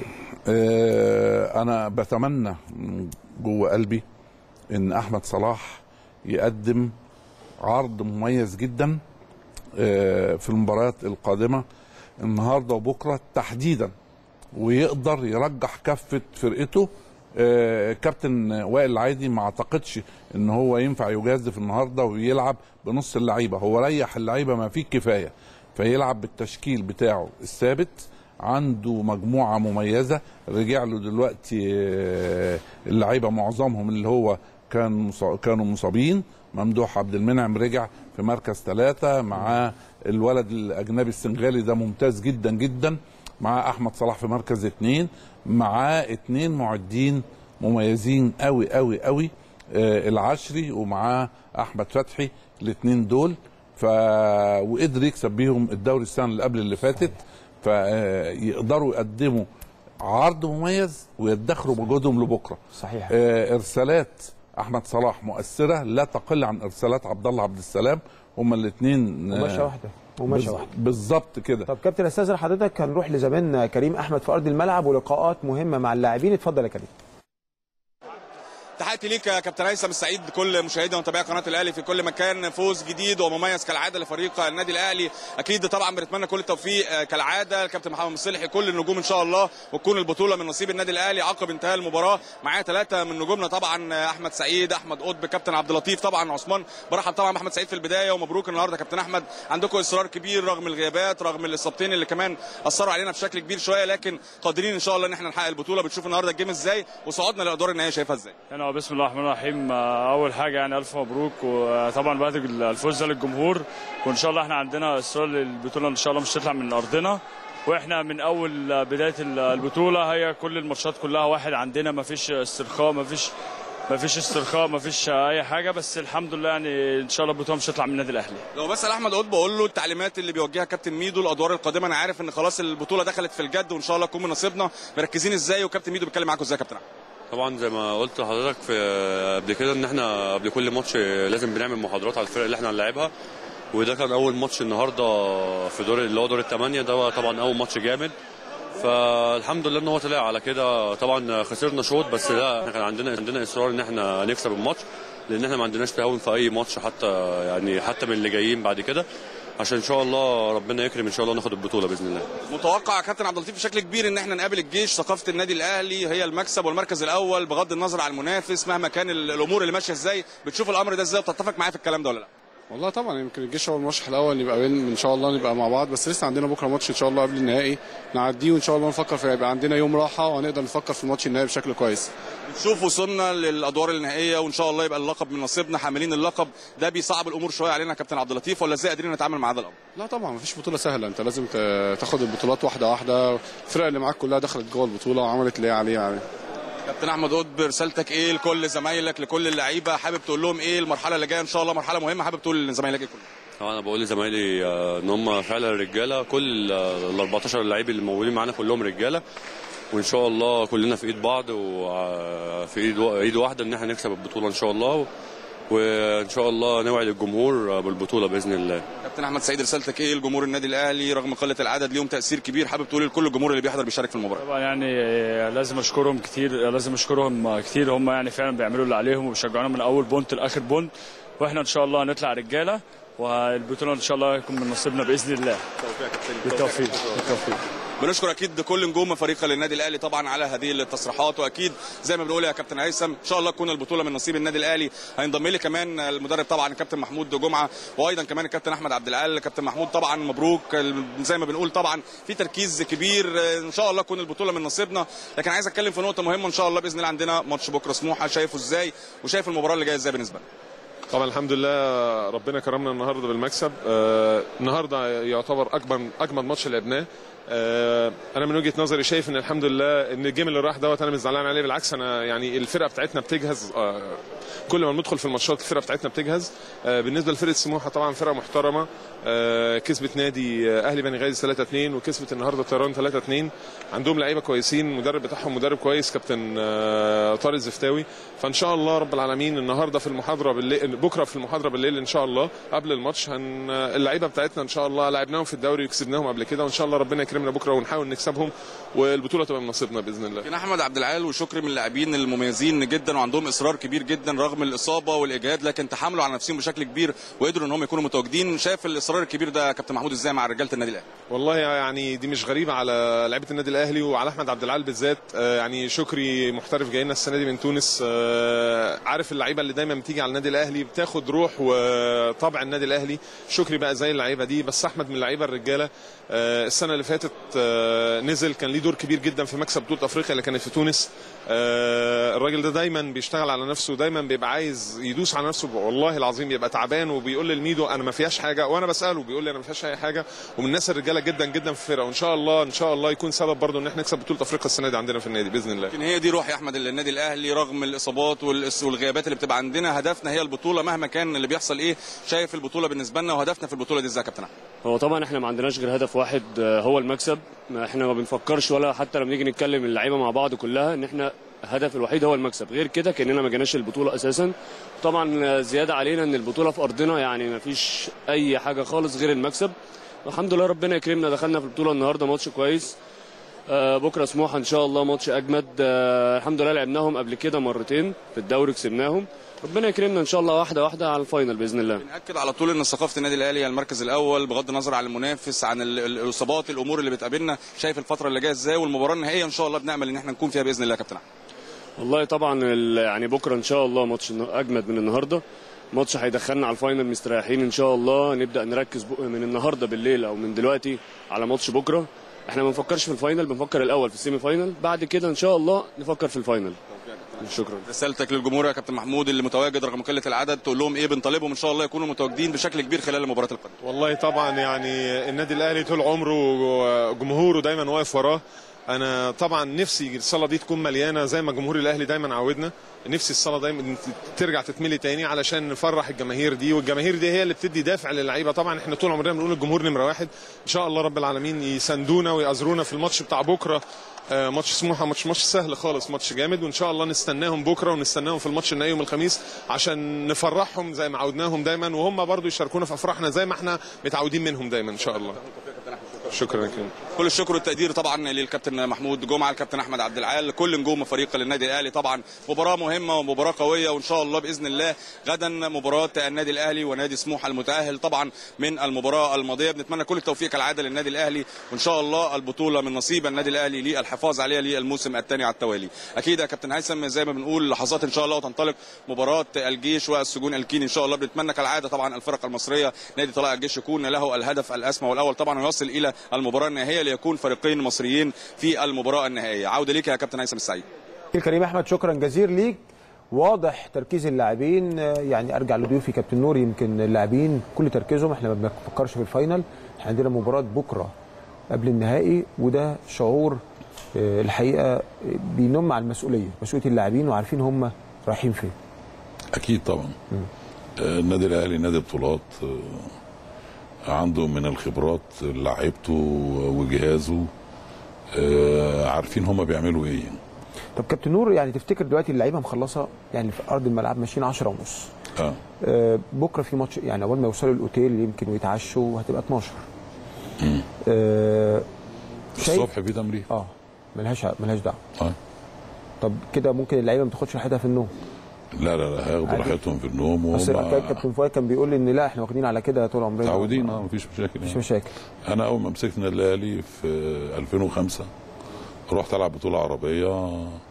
آه، انا بتمنى من جوه قلبي ان احمد صلاح يقدم عرض مميز جدا آه، في المباريات القادمه النهارده وبكره تحديدا ويقدر يرجح كفه فرقته آه، كابتن وائل العايدي ما اعتقدش ان هو ينفع يجازف النهارده ويلعب بنص اللعيبه هو ريح اللعيبه ما فيه كفايه فيلعب بالتشكيل بتاعه الثابت عنده مجموعه مميزه رجع له دلوقتي آه، اللعيبه معظمهم اللي هو كان مصا- كانوا مصابين ممدوح عبد المنعم رجع في مركز ثلاثة مع الولد الأجنبي السنغالي ده ممتاز جدا جدا مع أحمد صلاح في مركز اثنين معاه اتنين معدين مميزين قوي قوي قوي آه العشري ومعاه أحمد فتحي الاثنين دول ف وقدر يكسب بيهم الدوري السنة اللي قبل اللي فاتت فيقدروا يقدموا عرض مميز ويدخروا مجهودهم لبكره صحيح آه، ارسالات احمد صلاح مؤثره لا تقل عن ارسالات عبد الله عبد السلام هما الاثنين وماشيه واحده وماشيه واحده بالظبط كده طب كابتن استاذن حضرتك هنروح لزميلنا كريم احمد في ارض الملعب ولقاءات مهمه مع اللاعبين اتفضل يا كريم تحياتي ليك يا كابتن هيثم السعيد كل مشاهدي ومتابعي قناه الاهلي في كل مكان فوز جديد ومميز كالعاده لفريق النادي الاهلي اكيد طبعا بنتمنى كل التوفيق آه، كالعاده الكابتن محمد مصلحي كل النجوم ان شاء الله وتكون البطوله من نصيب النادي الاهلي عقب انتهاء المباراه معايا ثلاثه من نجومنا طبعا آه، احمد سعيد احمد قطب كابتن عبد اللطيف طبعا عثمان برحب طبعا باحمد سعيد في البدايه ومبروك النهارده كابتن احمد عندكم اصرار كبير رغم الغيابات رغم الاصابتين اللي كمان اثروا علينا بشكل كبير شويه لكن قادرين ان شاء الله ان احنا نحقق البطوله بتشوف النهارده الجيم ازاي وصعودنا للادوار النهائيه شايفها ازاي انا بسم الله الرحمن الرحيم آه، اول حاجه يعني الف مبروك وطبعا بعد الفوز ده للجمهور وان شاء الله احنا عندنا اصرار للبطوله ان شاء الله مش تطلع من ارضنا واحنا من اول بدايه البطوله هي كل الماتشات كلها واحد عندنا ما فيش استرخاء ما فيش ما فيش استرخاء ما فيش اي حاجه بس الحمد لله يعني ان شاء الله البطوله مش هتطلع من النادي الاهلي لو بسال احمد قطب بقول له التعليمات اللي بيوجهها كابتن ميدو الادوار القادمه انا عارف ان خلاص البطوله دخلت في الجد وان شاء الله تكون من نصيبنا مركزين ازاي وكابتن ميدو بيتكلم معاكم ازاي يا كابتن احمد طبعا زي ما قلت لحضرتك في قبل كده ان احنا قبل كل ماتش لازم بنعمل محاضرات على الفرق اللي احنا هنلاعبها وده كان اول ماتش النهارده في دور اللي هو دور الثمانيه ده طبعا اول ماتش جامد فالحمد لله ان هو طلع على كده طبعا خسرنا شوط بس لا احنا كان عندنا عندنا اصرار ان احنا نكسب الماتش لان احنا ما عندناش تهاون في اي ماتش حتى يعني حتى من اللي جايين بعد كده عشان ان شاء الله ربنا يكرم ان شاء الله ناخد البطوله باذن الله متوقع يا كابتن عبد اللطيف بشكل كبير ان احنا نقابل الجيش ثقافه النادي الاهلي هي المكسب والمركز الاول بغض النظر عن المنافس مهما كان ال- الامور اللي ماشيه ازاي بتشوف الامر ده ازاي وتتفق معايا في الكلام ده ولا لا والله طبعا يمكن الجيش هو المرشح الاول نبقى بين ان شاء الله نبقى مع بعض بس لسه عندنا بكره ماتش ان شاء الله قبل النهائي نعديه وان شاء الله نفكر في يبقى عندنا يوم راحه وهنقدر نفكر في الماتش النهائي بشكل كويس نشوف وصلنا للادوار النهائيه وان شاء الله يبقى اللقب من نصيبنا حاملين اللقب ده بيصعب الامور شويه علينا يا كابتن عبد اللطيف ولا ازاي قادرين نتعامل مع هذا الامر لا طبعا مفيش بطوله سهله انت لازم ت- تاخد البطولات واحده واحده الفرق اللي معاك كلها دخلت جوه البطوله وعملت اللي هي عليها يعني كابتن احمد قطب رسالتك ايه لكل زمايلك لكل اللعيبه حابب تقول لهم ايه المرحله اللي جايه ان شاء الله مرحله مهمه حابب تقول لزمايلك ايه كلهم طبعا انا بقول لزمايلي آه، ان هم فعلا رجاله كل آه، ال 14 لعيب اللي موجودين معانا كلهم رجاله وان شاء الله كلنا في ايد بعض وفي ايد ايد واحده ان احنا نكسب البطوله ان شاء الله وان شاء الله نوعد الجمهور بالبطوله باذن الله كابتن احمد سعيد رسالتك ايه لجمهور النادي الاهلي رغم قله العدد ليهم تاثير كبير حابب تقول لكل الجمهور اللي بيحضر بيشارك في المباراه طبعا يعني لازم اشكرهم كتير لازم اشكرهم كتير هم يعني فعلا بيعملوا اللي عليهم وبيشجعونا من اول بونت لاخر بونت واحنا ان شاء الله هنطلع رجاله والبطوله ان شاء الله يكون من نصيبنا باذن الله بالتوفيق بالتوفيق بنشكر اكيد كل نجوم فريق النادي الاهلي طبعا على هذه التصريحات واكيد زي ما بنقول يا كابتن هيثم ان شاء الله تكون البطوله من نصيب النادي الاهلي هينضم لي كمان المدرب طبعا الكابتن محمود جمعه وايضا كمان الكابتن احمد عبد العال كابتن محمود طبعا مبروك زي ما بنقول طبعا في تركيز كبير ان شاء الله تكون البطوله من نصيبنا لكن عايز اتكلم في نقطه مهمه ان شاء الله باذن الله عندنا ماتش بكره سموحه شايفه ازاي وشايف المباراه اللي جايه ازاي بالنسبه لنا طبعا الحمد لله ربنا كرمنا النهارده بالمكسب آه النهارده يعتبر اجمل اجمل ماتش لعبناه آه انا من وجهه نظري شايف ان الحمد لله ان الجيم اللي راح دوت انا مش زعلان عليه بالعكس انا يعني الفرقه بتاعتنا بتجهز آه كل ما بندخل في الماتشات الفرقه بتاعتنا بتجهز آه بالنسبه لفرقه سموحه طبعا فرقه محترمه آه كسبت نادي آه اهلي بني غازي 3 2 وكسبت النهارده طيران 3 2 عندهم لعيبه كويسين المدرب بتاعهم مدرب كويس كابتن آه طارق الزفتاوي فان شاء الله رب العالمين النهارده في المحاضره بالليل بكره في المحاضره بالليل ان شاء الله قبل الماتش هن اللعيبه بتاعتنا ان شاء الله لعبناهم في الدوري وكسبناهم قبل كده وان شاء الله ربنا يكرمنا بكره ونحاول نكسبهم والبطوله تبقى من نصيبنا باذن الله كان احمد عبد العال وشكري من اللاعبين المميزين جدا وعندهم اصرار كبير جدا رغم الاصابه والاجهاد لكن تحملوا على نفسهم بشكل كبير وقدروا ان هم يكونوا متواجدين شايف الاصرار الكبير ده يا كابتن محمود ازاي مع رجاله النادي الاهلي والله يعني دي مش غريبه على لعيبه النادي الاهلي وعلى احمد عبد العال بالذات آه، يعني شكري محترف جاي لنا السنه دي من تونس آه، عارف اللعيبه اللي دايما بتيجي على النادي الاهلي بتاخد روح وطبع النادي الاهلي شكري بقى زي اللعيبه دي بس احمد من اللعيبه الرجاله آه، السنه اللي فاتت آه، نزل كان ليه دور كبير جدا في مكسب بطوله افريقيا اللي كانت في تونس آه، الراجل ده دايما بيشتغل على نفسه دايما بيبقى عايز يدوس على نفسه والله العظيم بيبقى تعبان وبيقول للميدو انا ما فيهاش حاجه وانا بساله بيقول لي انا ما فيهاش اي حاجه ومن الناس الرجاله جدا جدا في الفرقه وان شاء الله ان شاء الله يكون سبب برضه ان احنا نكسب بطوله افريقيا السنه دي عندنا في النادي باذن الله لكن هي دي روح يا احمد النادي الاهلي رغم الاصابات والإس- والغيابات اللي بتبقى عندنا هدفنا هي البطوله مهما كان اللي بيحصل ايه شايف البطوله بالنسبه لنا وهدفنا في البطوله دي ازاي يا كابتن احمد هو طبعا احنا ما عندناش غير هدف واحد آه، هو المكسب ما احنا ما بنفكرش ولا حتى لما نيجي نتكلم اللعيبه مع بعض كلها ان احنا الهدف الوحيد هو المكسب غير كده كاننا ما جيناش البطوله اساسا طبعا آه، زياده علينا ان البطوله في ارضنا يعني ما فيش اي حاجه خالص غير المكسب والحمد لله ربنا يكرمنا دخلنا في البطوله النهارده ماتش كويس آه، بكره سموحه ان شاء الله ماتش اجمد آه، الحمد لله لعبناهم قبل كده مرتين في الدوري كسبناهم ربنا يكرمنا ان شاء الله واحده واحده على الفاينل باذن الله بنأكد على طول ان ثقافه النادي الاهلي هي المركز الاول بغض النظر عن المنافس عن ال- ال- الاصابات الامور اللي بتقابلنا شايف الفتره اللي جايه ازاي والمباراه النهائيه ان شاء الله بنامل ان احنا نكون فيها باذن الله يا كابتن احمد والله طبعا ال- يعني بكره ان شاء الله ماتش النا- اجمد من النهارده ماتش هيدخلنا على الفاينل مستريحين ان شاء الله نبدا نركز ب- من النهارده بالليل او من دلوقتي على ماتش بكره احنا ما بنفكرش في الفاينل بنفكر الاول في السيمي فاينل بعد كده ان شاء الله نفكر في الفاينل شكرا رسالتك للجمهور يا كابتن محمود اللي متواجد رغم قله العدد تقول لهم ايه بنطالبهم ان شاء الله يكونوا متواجدين بشكل كبير خلال المباراه القادمه والله طبعا يعني النادي الاهلي طول عمره جمهوره دايما واقف وراه انا طبعا نفسي الصاله دي تكون مليانه زي ما جمهور الاهلي دايما عودنا نفسي الصاله دايما ترجع تتملي تاني علشان نفرح الجماهير دي والجماهير دي هي اللي بتدي دافع للعيبه طبعا احنا طول عمرنا بنقول الجمهور نمره واحد ان شاء الله رب العالمين يساندونا ويأزرونا في الماتش بتاع بكره آه، ماتش سموحه ماتش ماتش سهل خالص ماتش جامد وان شاء الله نستناهم بكره ونستناهم في الماتش النهائي يوم الخميس عشان نفرحهم زي ما عودناهم دايما وهم برضو يشاركونا في افراحنا زي ما احنا متعودين منهم دايما ان شاء الله شكرا لكم كل الشكر والتقدير طبعا للكابتن محمود جمعه الكابتن احمد عبد العال كل نجوم فريق النادي الاهلي طبعا مباراه مهمه ومباراه قويه وان شاء الله باذن الله غدا مباراه النادي الاهلي ونادي سموحه المتاهل طبعا من المباراه الماضيه بنتمنى كل التوفيق كالعاده للنادي الاهلي وان شاء الله البطوله من نصيب النادي الاهلي للحفاظ عليها للموسم الثاني على التوالي اكيد يا كابتن هيثم زي ما بنقول لحظات ان شاء الله وتنطلق مباراه الجيش والسجون الكيني ان شاء الله بنتمنى كالعاده طبعا الفرق المصريه نادي طلائع الجيش يكون له الهدف الاسمى والاول طبعا ويصل الى المباراه النهائيه ليكون فريقين مصريين في المباراه النهائيه عوده ليك يا كابتن هيثم السعيد كريم احمد شكرا جزيلا ليك واضح تركيز اللاعبين آه، يعني ارجع لضيوفي كابتن نور يمكن اللاعبين كل تركيزهم احنا ما بنفكرش في الفاينل احنا عندنا مباراه بكره قبل النهائي وده شعور آه، الحقيقه آه، بينم على المسؤوليه مسؤوليه اللاعبين وعارفين هم رايحين فين اكيد طبعا آه، النادي الاهلي نادي بطولات آه، عنده من الخبرات لعيبته وجهازه آه، عارفين هما بيعملوا ايه طب كابتن نور يعني تفتكر دلوقتي اللعيبه مخلصه يعني في ارض الملعب ماشيين 10 ونص اه آه، بكره في ماتش يعني اول ما يوصلوا الاوتيل يمكن ويتعشوا هتبقى 12 آه، شايف الصبح في تمرين اه ملهاش ملهاش دعوه اه طب كده ممكن اللعيبه ما تاخدش راحتها في النوم لا لا لا هياخدوا عادي. راحتهم في النوم بس وهم كابتن فؤاد كان بيقول لي ان لا احنا واخدين على كده طول عمرنا متعودين اه مفيش مشاكل مفيش يعني. مشاكل انا اول ما مسكت النادي الاهلي في 2005 رحت العب بطوله عربيه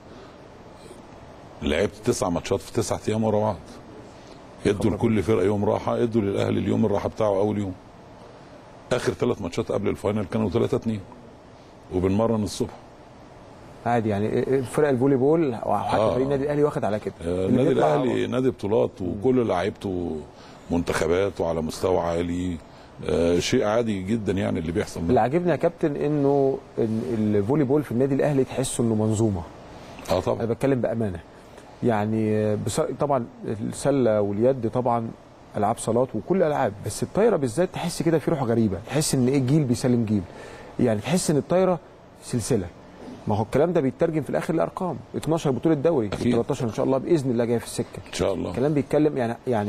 لعبت تسع ماتشات في تسعة ايام ورا بعض ادوا لكل فرقه يوم راحه ادوا للاهلي اليوم الراحه بتاعه اول يوم اخر ثلاث ماتشات قبل الفاينل كانوا 3 2 وبنمرن الصبح عادي يعني فرق الفولي بول او حتى آه. فريق النادي الاهلي واخد على كده آه، اللي النادي بيطلع- الاهلي نادي بطولات وكل لعيبته منتخبات وعلى مستوى عالي آه، شيء عادي جدا يعني اللي بيحصل اللي ده عاجبني يا كابتن انه إن الفولي بول في النادي الاهلي تحسه انه منظومه اه طبعا انا بتكلم بامانه يعني بص... طبعا السله واليد طبعا العاب صالات وكل الالعاب بس الطايره بالذات تحس كده في روح غريبه تحس ان ايه جيل بيسلم جيل يعني تحس ان الطايره سلسله ما هو الكلام ده بيترجم في الاخر لارقام 12 بطوله دوري أكيد. 13 ان شاء الله باذن الله جايه في السكه ان شاء الله الكلام بيتكلم يعني يعني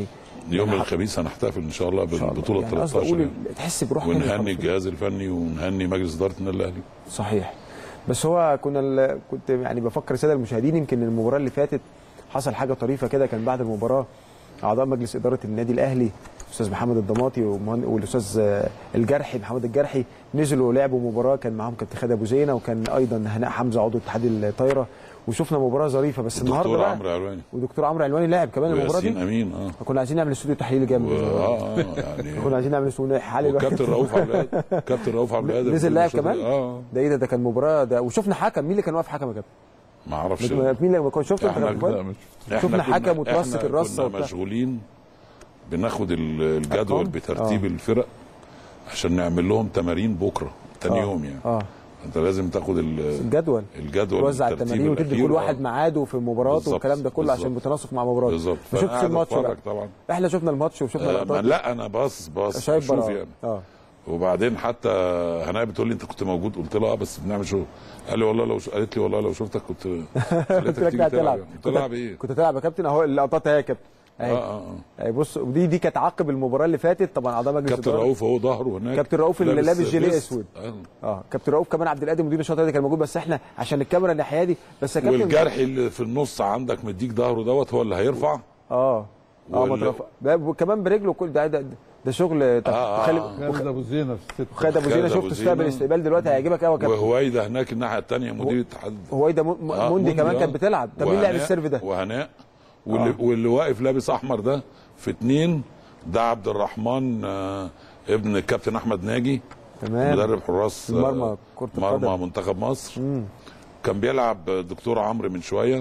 يوم الخميس هنحتفل ان شاء الله بالبطوله يعني قصدي 13 اقول يعني. تحس بروح تانية ونهني خالص. الجهاز الفني ونهني مجلس اداره النادي الاهلي صحيح بس هو كنا ال... كنت يعني بفكر الساده المشاهدين يمكن المباراه اللي فاتت حصل حاجه طريفه كده كان بعد المباراه اعضاء مجلس اداره النادي الاهلي الاستاذ محمد الضماطي ومهن- والاستاذ آه، الجرحي محمد الجرحي نزلوا لعبوا مباراه كان معاهم كابتن خالد ابو زينه وكان ايضا هناء حمزه عضو اتحاد الطايره وشفنا مباراه ظريفه بس النهارده دكتور بقى عمرو علواني ودكتور عمرو علواني لاعب كمان المباراه وياسين دي امين اه كنا عايزين نعمل استوديو تحليلي جامد اه اه يعني كنا عايزين نعمل استوديو حالي وكابتن رؤوف عبد القادر كابتن رؤوف عبد القادر نزل كل لاعب شوط- كمان اه ده ايه ده ده كان مباراه ده وشفنا حكم مين اللي كان واقف حكم يا كابتن ما اعرفش مين اللي ما كنت شفت انت احنا كابتن فؤاد؟ لا، مش- إحنا شفنا كنا- حكم وترسك إحنا الرصه كنا وبتاع مشغولين بناخد ال- الجدول أرقام؟ بترتيب آه. الفرق عشان نعمل لهم تمارين بكره تاني آه. يوم يعني اه انت لازم تاخد ال- الجدول الجدول توزع بالترتيب التمارين وتدي الأخير. كل واحد آه. ميعاده في مباراته بالظبط، والكلام ده كله عشان بالظبط. متناسق مع مباراته بالظبط ما فأنا شفتش قاعد الماتش أتفرج بقى طبعا احنا شفنا الماتش وشفنا آه ما لقطات لا انا باصص باصص شايف بشوف برا يعني اه وبعدين حتى هناء بتقول لي انت كنت موجود قلت لها اه بس بنعمل شغل قال لي والله لو ش... قالت لي والله لو شفتك كنت قلت خليتك لك تيجي لا تلعب تلعب يعني. تلعب ايه؟ كنت تلعب يا كابتن اهو اللقطات اهي يا كابتن اهي اه اه اه اهي بص ودي دي كانت عقب المباراه اللي فاتت طبعا اعضاء مجلس كابتن الإدارة. رؤوف اهو ظهره هناك كابتن رؤوف اللي لابس جيليه فيست. اسود آه. اه كابتن رؤوف كمان عبد القادر مدير الشاطئ ده كان موجود بس احنا عشان الكاميرا الناحيه دي بس يا كابتن والجرح اللي في النص عندك مديك ظهره دوت هو اللي هيرفع اه اه وال- مطرف ده كمان برجله كل ده ده, ده شغل آه، خالد آه. خالد ابو زينه في الست خالد ابو زينه خالد شفت أبو استقبل زينة. استقبال دلوقتي هيعجبك قوي يا كابتن وهويدا هناك الناحيه الثانيه مدير الاتحاد هويدا م- آه، موندي كمان آه. كانت بتلعب طب مين لعب وهناء- السيرف ده؟ وهناء واللي, واللي واقف لابس احمر ده في اتنين ده عبد الرحمن آه ابن الكابتن احمد ناجي تمام مدرب حراس آه، المرمى كرة مرمى القدم. منتخب مصر مم. كان بيلعب دكتور عمرو من شويه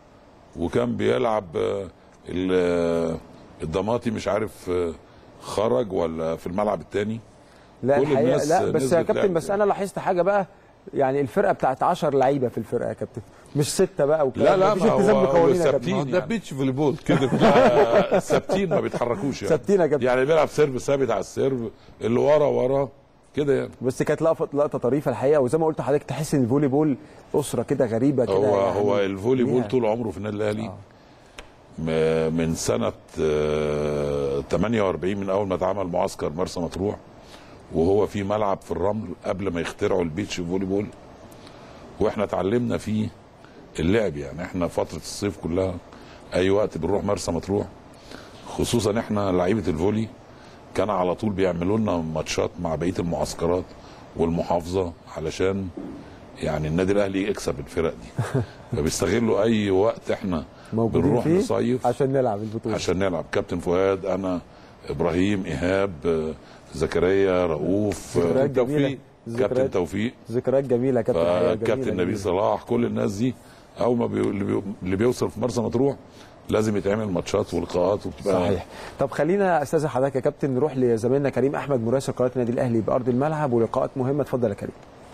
وكان بيلعب آه، ال- آه، الضماطي مش عارف آه، خرج ولا في الملعب الثاني لا كل الحقيقه الناس لا بس يا نزلت كابتن لعبت بس يعني. انا لاحظت حاجه بقى يعني الفرقه بتاعت 10 لعيبه في الفرقه يا كابتن مش سته بقى والكلام لا لا مفيش ما هو- التزام هو بقوانين يا ثابتين كابتن ده يعني. بيتش فولي كده لا، ثابتين ما بيتحركوش يعني ثابتين يا كابتن يعني بيلعب سيرف ثابت على السيرف اللي ورا ورا كده يعني بس كانت لقطه لقطه طريفه الحقيقه وزي ما قلت لحضرتك تحس ان الفولي بول اسره كده غريبه كده هو يعني هو الفولي بول ليها- طول عمره في النادي الاهلي آه. م- من سنه آه، 48 من اول ما اتعمل معسكر مرسى مطروح وهو في ملعب في الرمل قبل ما يخترعوا البيتش فولي بول واحنا اتعلمنا فيه اللعب يعني احنا فتره الصيف كلها اي وقت بنروح مرسى مطروح خصوصا احنا لعيبه الفولي كان على طول بيعملوا لنا ماتشات مع بقيه المعسكرات والمحافظه علشان يعني النادي الاهلي يكسب الفرق دي فبيستغلوا اي وقت احنا موجودين بنروح فيه نصيف عشان نلعب البطوله عشان نلعب كابتن فؤاد انا ابراهيم ايهاب آه، زكريا رؤوف آه، ذكريات جميلة. توفيق كابتن ذكريات- توفيق ذكريات جميله يا كابتن الحقيقة، جميلة، كابتن نبيل جميلة. صلاح كل الناس دي اول ما بي... اللي, بي... اللي بيوصل في مرسى مطروح لازم يتعمل ماتشات ولقاءات وبتبقى صحيح طب خلينا استاذن حضرتك يا كابتن نروح لزميلنا كريم احمد مراسل قناه النادي الاهلي بارض الملعب ولقاءات مهمه اتفضل يا كريم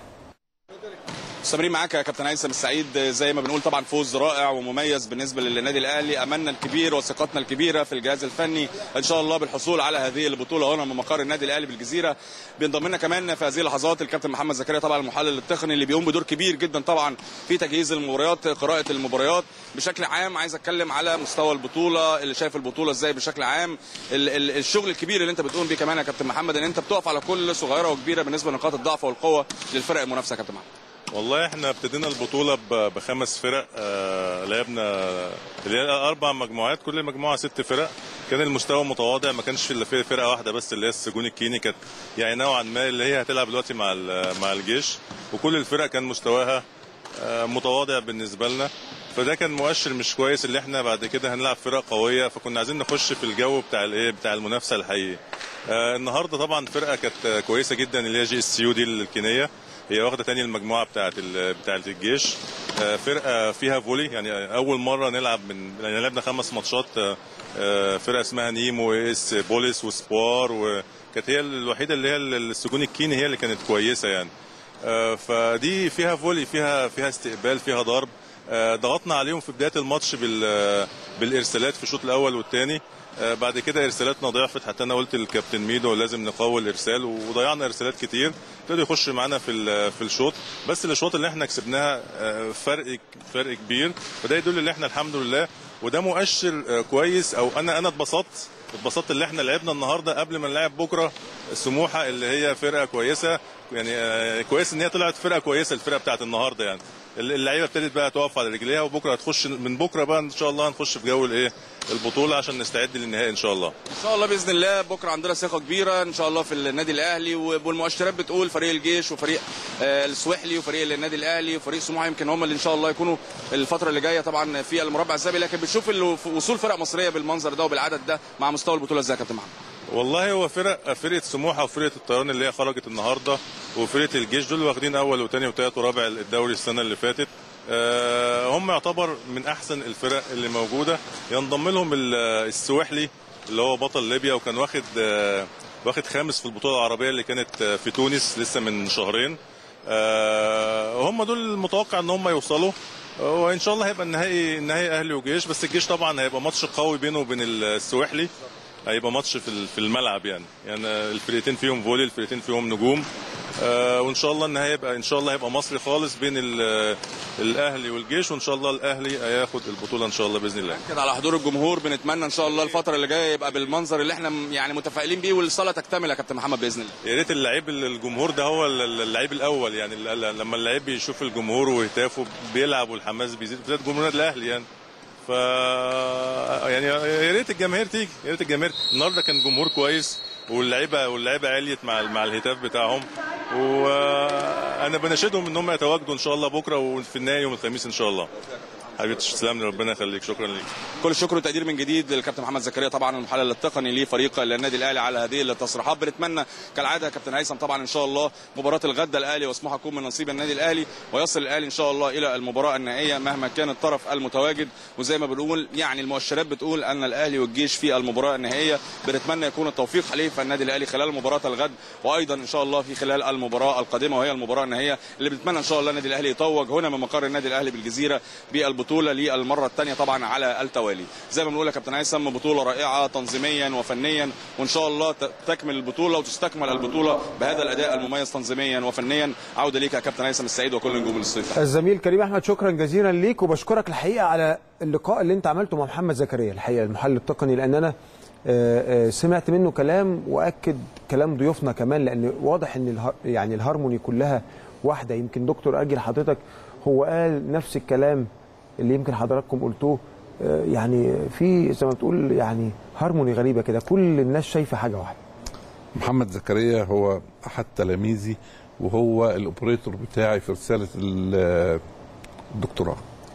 مستمرين معاك يا كابتن هيثم السعيد زي ما بنقول طبعا فوز رائع ومميز بالنسبه للنادي الاهلي املنا الكبير وثقتنا الكبيره في الجهاز الفني ان شاء الله بالحصول على هذه البطوله هنا من مقر النادي الاهلي بالجزيره بينضم لنا كمان في هذه اللحظات الكابتن محمد زكريا طبعا المحلل التقني اللي بيقوم بدور كبير جدا طبعا في تجهيز المباريات قراءه المباريات بشكل عام عايز اتكلم على مستوى البطوله اللي شايف البطوله ازاي بشكل عام ال- ال- الشغل الكبير اللي انت بتقوم بيه كمان يا كابتن محمد ان انت بتقف على كل صغيره وكبيره بالنسبه لنقاط الضعف والقوه للفرق المنافسه يا كابتن محمد والله احنا ابتدينا البطوله ب- بخمس فرق آه لعبنا اللي هي اربع مجموعات كل مجموعه ست فرق كان المستوى متواضع ما كانش الا في فرقه واحده بس اللي هي السجون الكيني كانت يعني نوعا ما اللي هي هتلعب دلوقتي مع ال- مع الجيش وكل الفرق كان مستواها آه متواضع بالنسبه لنا فده كان مؤشر مش كويس اللي احنا بعد كده هنلعب فرق قويه فكنا عايزين نخش في الجو بتاع الايه بتاع المنافسه الحقيقي آه النهارده طبعا فرقه كانت كويسه جدا اللي هي جي اس يو دي الكينيه هي واخده تاني المجموعه بتاعه بتاعه الجيش آه، فرقه فيها فولي يعني اول مره نلعب من يعني لعبنا خمس ماتشات آه، آه، فرقه اسمها نيمو اس بوليس وسبوار وكانت هي الوحيده اللي هي السجون الكيني هي اللي كانت كويسه يعني آه، فدي فيها فولي فيها فيها استقبال فيها ضرب آه، ضغطنا عليهم في بدايه الماتش بال بالارسالات في الشوط الاول والثاني بعد كده ارسالاتنا ضعفت حتى انا قلت للكابتن ميدو لازم نقوي الارسال وضيعنا ارسالات كتير ابتدوا يخش معانا في ال- في الشوط بس الاشواط اللي احنا كسبناها آه، فرق فرق كبير فده يدل ان احنا الحمد لله وده مؤشر آه، كويس او انا انا اتبسطت اتبسطت اللي احنا لعبنا النهارده قبل ما نلعب بكره سموحه اللي هي فرقه كويسه يعني آه، كويس ان هي طلعت فرقه كويسه الفرقه بتاعت النهارده يعني اللعيبه ابتدت بقى تقف على رجليها وبكره هتخش من بكره بقى ان شاء الله هنخش في جو الايه البطوله عشان نستعد للنهائي ان شاء الله ان شاء الله باذن الله بكره عندنا ثقه كبيره ان شاء الله في النادي الاهلي والمؤشرات بتقول فريق الجيش وفريق آه، السويحلي وفريق النادي الاهلي وفريق سموحه يمكن هم اللي ان شاء الله يكونوا الفتره اللي جايه طبعا في المربع الذهبي لكن بتشوف ال- وصول فرق مصريه بالمنظر ده وبالعدد ده مع مستوى البطوله ازاي يا كابتن محمد والله هو فرق فرقه سموحه وفرقه الطيران اللي هي خرجت النهارده وفرقه الجيش دول واخدين اول وثاني وثالث ورابع الدوري السنه اللي فاتت آه، هم يعتبر من احسن الفرق اللي موجوده ينضم لهم ال- السويحلي اللي هو بطل ليبيا وكان واخد آه، واخد خامس في البطوله العربيه اللي كانت آه، في تونس لسه من شهرين آه، هم دول المتوقع ان هم يوصلوا وان شاء الله هيبقى النهائي النهائي اهلي وجيش بس الجيش طبعا هيبقى ماتش قوي بينه وبين السويحلي هيبقى ماتش في ال- في الملعب يعني يعني الفرقتين فيهم فولي الفرقتين فيهم نجوم آه، وان شاء الله النهائي يبقى ان شاء الله هيبقى مصري خالص بين ال- الاهلي والجيش وان شاء الله الاهلي هياخد البطوله ان شاء الله باذن الله كده على حضور الجمهور بنتمنى ان شاء الله الفتره اللي جايه يبقى بالمنظر اللي احنا م- يعني متفائلين بيه والصاله تكتمل يا كابتن محمد باذن الله يا ريت اللعيب الجمهور ده هو اللعيب الاول يعني ال- لما اللعيب بيشوف الجمهور ويهتافوا بيلعب والحماس بيزيد بالذات جمهور النادي الاهلي يعني ف يعني يا ريت الجماهير تيجي يا ريت الجماهير النهارده كان جمهور كويس واللعيبه واللعيبه عليت مع مع الهتاف بتاعهم وانا بناشدهم ان هم يتواجدوا ان شاء الله بكره وفي النهائي يوم الخميس ان شاء الله حبيبي تسلم لي ربنا يخليك شكرا ليك كل الشكر والتقدير من جديد للكابتن محمد زكريا طبعا المحلل التقني لفريق النادي الاهلي على هذه التصريحات بنتمنى كالعاده يا كابتن هيثم طبعا ان شاء الله مباراه الغد الاهلي وسموحه تكون من نصيب النادي الاهلي ويصل الاهلي ان شاء الله الى المباراه النهائيه مهما كان الطرف المتواجد وزي ما بنقول يعني المؤشرات بتقول ان الاهلي والجيش في المباراه النهائيه بنتمنى يكون التوفيق حليف النادي الاهلي خلال مباراه الغد وايضا ان شاء الله في خلال المباراه القادمه وهي المباراه النهائيه اللي بنتمنى ان شاء الله النادي الاهلي يتوج هنا من مقر النادي الاهلي بالجزيره بالبطوله للمره الثانيه طبعا على التوالي زي ما بنقول يا كابتن هيثم بطوله رائعه تنظيميا وفنيا وان شاء الله ت- تكمل البطوله وتستكمل البطوله بهذا الاداء المميز تنظيميا وفنيا عوده ليك يا كابتن هيثم السعيد وكل نجوم الصيف الزميل كريم احمد شكرا جزيلا ليك وبشكرك الحقيقه على اللقاء اللي انت عملته مع محمد زكريا الحقيقه المحلل التقني لان انا آه، آه، سمعت منه كلام واكد كلام ضيوفنا كمان لان واضح ان اله- يعني الهارموني كلها واحده يمكن دكتور اجي لحضرتك هو قال نفس الكلام اللي يمكن حضراتكم قلتوه آه، يعني في زي ما بتقول يعني هارموني غريبه كده كل الناس شايفه حاجه واحده محمد زكريا هو احد تلاميذي وهو الاوبريتور بتاعي في رساله ال- الدكتوراه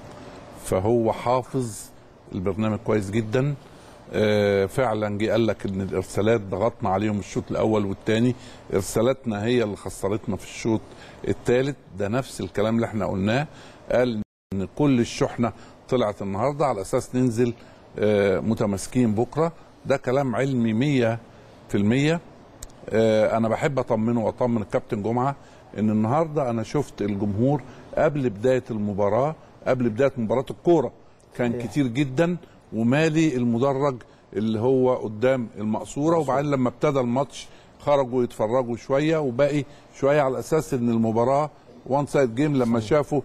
فهو حافظ البرنامج كويس جدا آه، فعلا جه قال لك ان الارسالات ضغطنا عليهم الشوط الاول والثاني ارسالاتنا هي اللي خسرتنا في الشوط الثالث ده نفس الكلام اللي احنا قلناه قال ان كل الشحنه طلعت النهارده على اساس ننزل آه، متماسكين بكره ده كلام علمي مية في المية آه، انا بحب اطمنه واطمن الكابتن جمعه ان النهارده انا شفت الجمهور قبل بدايه المباراه قبل بدايه مباراه الكوره كان صحيح. كتير جدا ومالي المدرج اللي هو قدام المقصوره وبعدين لما ابتدى الماتش خرجوا يتفرجوا شويه وباقي شويه على اساس ان المباراه وان سايد جيم لما شافوا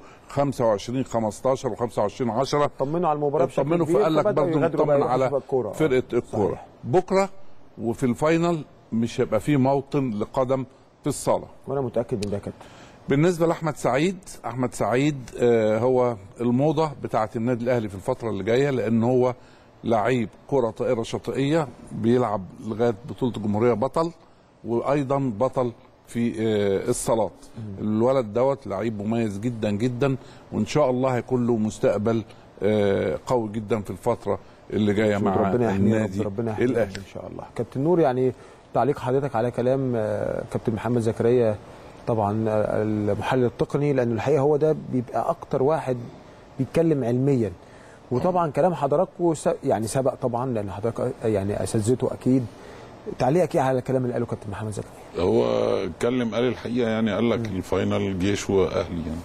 25 15 و25 10 طمنوا على المباراه بشكل طمنوا كبير فقال لك فبدأوا برضه يغادروا بقى نطمن يروحوا على في الكورة. فرقه الكوره صحيح. بكره وفي الفاينل مش هيبقى فيه موطن لقدم في الصاله وانا متاكد من ده يا كابتن بالنسبه لاحمد سعيد احمد سعيد آه، هو الموضه بتاعه النادي الاهلي في الفتره اللي جايه لان هو لعيب كره طائره شاطئيه بيلعب لغايه بطوله الجمهوريه بطل وايضا بطل في آه، الصالات الولد دوت لعيب مميز جدا جدا وان شاء الله هيكون له مستقبل آه، قوي جدا في الفتره اللي جايه مع ربنا يحميه النادي رب ربنا يحميه الاهلي ان شاء الله كابتن نور يعني تعليق حضرتك على كلام آه، كابتن محمد زكريا طبعا آه، المحلل التقني لانه الحقيقه هو ده بيبقى اكتر واحد بيتكلم علميا وطبعا كلام حضراتكم س- يعني سبق طبعا لان حضرتك يعني اساتذته اكيد تعليقك ايه على الكلام اللي قاله كابتن محمد زكريا هو اتكلم قال الحقيقه يعني قال لك الفاينل جيش واهلي يعني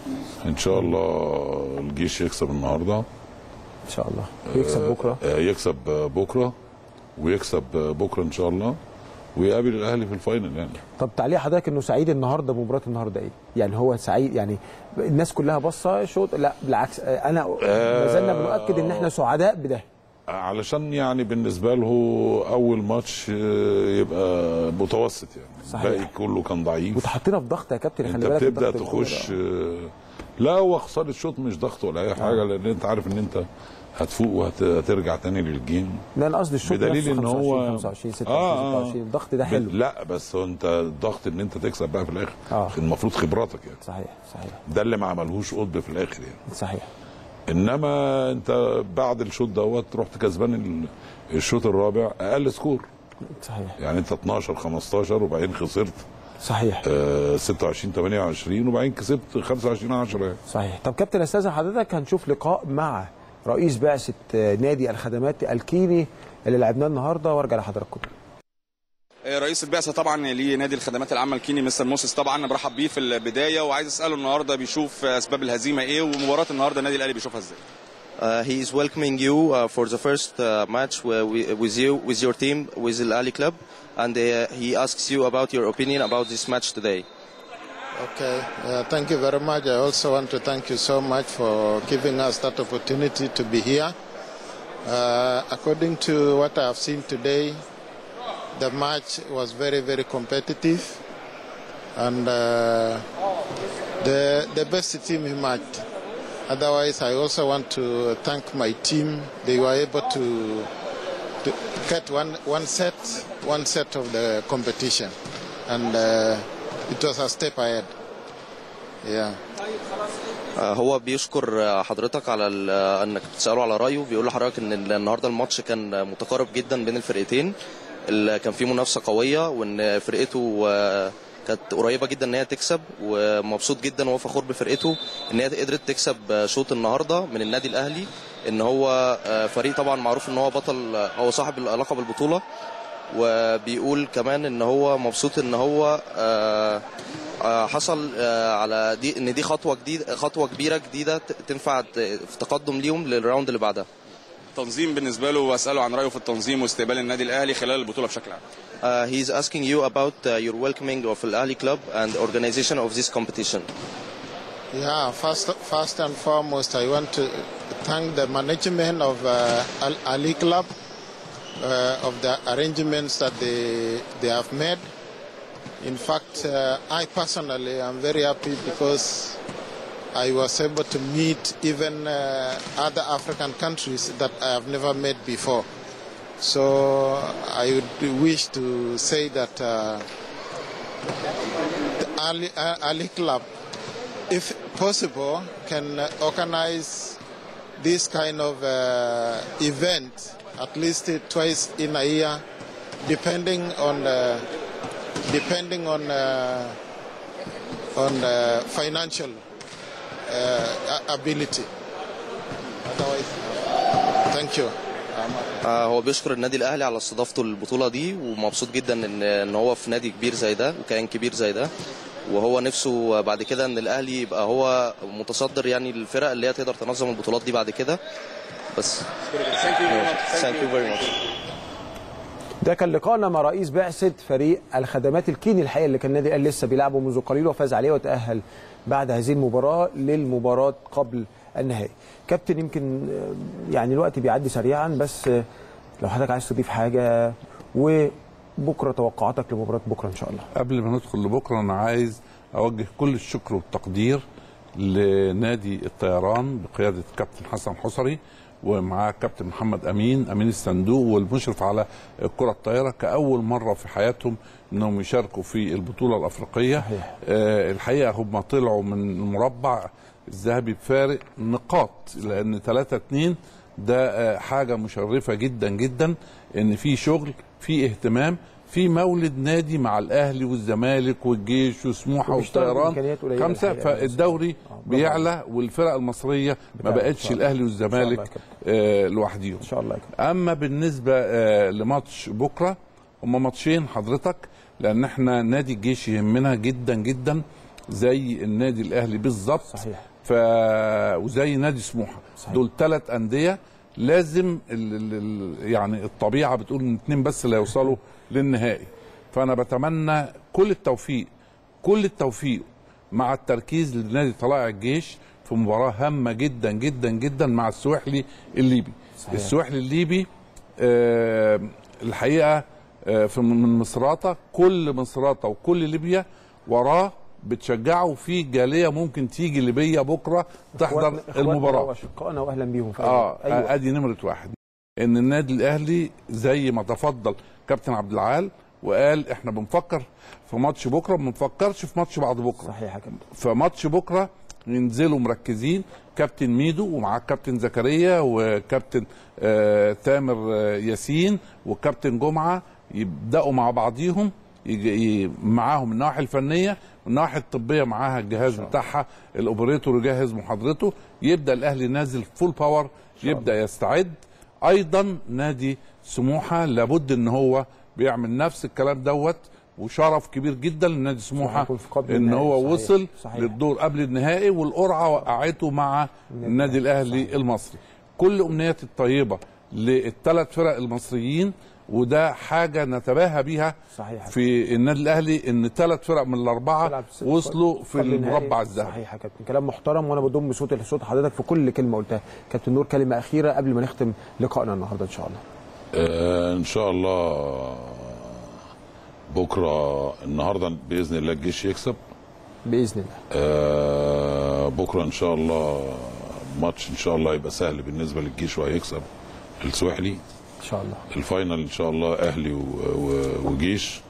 ان شاء الله الجيش يكسب النهارده ان شاء الله يكسب بكره آه، يكسب بكره ويكسب بكره ان شاء الله ويقابل الاهلي في الفاينل يعني طب تعليق حضرتك انه سعيد النهارده بمباراه النهارده ايه؟ يعني هو سعيد يعني الناس كلها باصه شوط لا بالعكس آه، انا ما زلنا بنؤكد ان احنا سعداء بده علشان يعني بالنسبه له اول ماتش آه، يبقى متوسط يعني صحيح. الباقي كله كان ضعيف وتحطينا في ضغط يا كابتن انت خلي بالك بتبدا الضغط الكورة. تخش آه، لا هو خساره شوط مش ضغط ولا اي حاجه لان انت عارف ان انت هتفوق وهترجع تاني للجيم لا انا قصدي الشوط بدليل نفسه ان هو 25 26 آه، آه. 26 الضغط ده حلو ب- لا بس هو انت الضغط ان انت تكسب بقى في الاخر آه. المفروض خبراتك يعني صحيح صحيح ده اللي ما عملهوش قطب في الاخر يعني صحيح انما انت بعد الشوط دوت رحت كسبان ال- الشوط الرابع اقل سكور صحيح يعني انت 12 15 وبعدين خسرت صحيح آه 26 28 وبعدين كسبت 25 10 يعني صحيح طب كابتن استاذن حضرتك هنشوف لقاء مع رئيس بعثه آه، نادي الخدمات الكيني اللي لعبناه النهارده وارجع لحضراتكم رئيس البعثه طبعا لنادي الخدمات العامه الكيني مستر موسيس طبعا برحب بيه في البدايه وعايز اساله النهارده بيشوف اسباب الهزيمه ايه ومباراه النهارده النادي الاهلي بيشوفها ازاي Uh, he is welcoming you uh, for the first uh, match wi- wi- with you, with your team, with Al Ali Club, and uh, he asks you about your opinion about this match today. Okay, uh, thank you very much. I also want to thank you so much for giving us that opportunity to be here. Uh, according to what I have seen today, the match was very, very competitive, and uh, the the best team emerged. Otherwise, I also want to thank my team. They were able to to get one one set, one set of the competition, and uh, it was a step ahead. Yeah. آه، هو بيشكر آه، حضرتك على ال- آه، انك بتساله على رايه بيقول لحضرتك ان ال- النهارده الماتش كان آه، متقارب جدا بين الفرقتين ال- كان في منافسه قويه وان فرقته آه، كانت قريبه جدا ان هي تكسب ومبسوط جدا وهو فخور بفرقته ان هي قدرت تكسب آه، شوط النهارده من النادي الاهلي ان هو آه، فريق طبعا معروف ان هو بطل آه، هو صاحب لقب البطوله وبيقول كمان ان هو مبسوط ان هو آه، آه، حصل آه، على دي ان دي خطوه جديده خطوه كبيره جديده ت- تنفع ت- في تقدم ليهم للراوند اللي بعدها تنظيم بالنسبه له واساله عن رايه في التنظيم واستقبال النادي الاهلي خلال البطوله بشكل عام Uh, he is asking you about uh, your welcoming of Al Ahly Club and organization of this competition. Yeah, first, first and foremost, I want to thank the management of uh, Al Ali Club uh, of the arrangements that they, they have made. In fact, uh, I personally am very happy because I was able to meet even uh, other African countries that I have never met before. So I would wish to say that uh, the Ali, uh, Ali Club if possible, can uh, organize this kind of uh, event at least twice in a year, depending on uh, depending on uh, on uh, financial uh, ability. Otherwise, thank you. آه، هو بيشكر النادي الاهلي على استضافته للبطوله دي ومبسوط جدا ان ان هو في نادي كبير زي ده وكيان كبير زي ده وهو نفسه بعد كده ان الاهلي يبقى هو متصدر يعني الفرق اللي هي تقدر تنظم البطولات دي بعد كده بس ثانك يو فيري ماتش ده كان لقائنا مع رئيس بعثه فريق الخدمات الكيني الحقيقه اللي كان النادي الاهلي لسه بيلعبه منذ قليل وفاز عليه وتاهل بعد هذه المباراه للمباراه قبل النهائي. كابتن يمكن آه، يعني الوقت بيعدي سريعا بس آه، لو حضرتك عايز تضيف حاجه وبكره توقعاتك لمباراه بكره ان شاء الله. قبل ما ندخل لبكره انا عايز اوجه كل الشكر والتقدير لنادي الطيران بقياده كابتن حسن حصري ومعاه كابتن محمد امين امين الصندوق والمشرف على الكره الطايره كاول مره في حياتهم انهم يشاركوا في البطوله الافريقيه صحيح. آه الحقيقه هم طلعوا من المربع الذهبي بفارق نقاط لان 3 2 ده آه حاجه مشرفه جدا جدا ان في شغل في اهتمام في مولد نادي مع الاهلي والزمالك والجيش وسموحه وبيشتغل والطيران بإمكانيات قليلة خمسه الحقيقة. فالدوري برافو بيعلى والفرق المصريه ما بتعلى إن بقتش شاء الله. الاهلي إن شاء الله يا والزمالك كابتن. آه لوحديهم ان شاء الله يا كابتن. اما بالنسبه آه لماتش بكره هم ماتشين حضرتك لان احنا نادي الجيش يهمنا جدا جدا زي النادي الاهلي بالظبط صحيح. ف وزي نادي سموحه دول ثلاث انديه لازم ال... ال... ال... يعني الطبيعه بتقول ان اثنين بس اللي هيوصلوا للنهائي فانا بتمنى كل التوفيق كل التوفيق مع التركيز لنادي طلائع الجيش في مباراه هامه جدا جدا جدا مع السواحلي الليبي صحيح. السواحلي الليبي آه، الحقيقه آه، في من مصراته كل مصراته وكل ليبيا وراه بتشجعه وفي جاليه ممكن تيجي ليبيا بكره تحضر إخواتنا- إخواتنا المباراه واشقائنا واهلا بيهم في اه أيوة. ادي نمره واحد ان النادي الاهلي زي ما تفضل كابتن عبد العال وقال احنا بنفكر في ماتش بكره ما بنفكرش في ماتش بعد بكره صحيح يا كابتن فماتش بكره ينزلوا مركزين كابتن ميدو ومعاه كابتن زكريا وكابتن آه تامر آه ياسين وكابتن جمعه يبداوا مع بعضيهم يجي ي- معاهم من الناحيه الفنيه والناحيه الطبيه معاها الجهاز بتاعها الاوبريتور يجهز محاضرته يبدا الاهلي نازل فول باور يبدا يستعد ايضا نادي سموحه لابد ان هو بيعمل نفس الكلام دوت وشرف كبير جدا لنادي سموحه يكون في قبل ان النهائي. هو صحيح. وصل صحيح. للدور قبل النهائي والقرعه وقعته مع النادي الاهلي المصري كل امنياتي الطيبه للثلاث فرق المصريين وده حاجه نتباهى بيها صحيح. في النادي الاهلي ان ثلاث فرق من الاربعه تلعب ست- وصلوا في قبل النهائي. المربع الذهبي صحيح يا كابتن كلام محترم وانا بضم صوتي لصوت حضرتك في كل كلمه قلتها كابتن نور كلمه اخيره قبل ما نختم لقائنا النهارده ان شاء الله آه، ان شاء الله بكره النهارده باذن الله الجيش يكسب باذن الله آه، بكره ان شاء الله ماتش ان شاء الله يبقى سهل بالنسبه للجيش وهيكسب السويحلي ان شاء الله الفاينل ان شاء الله اهلي و- و- وجيش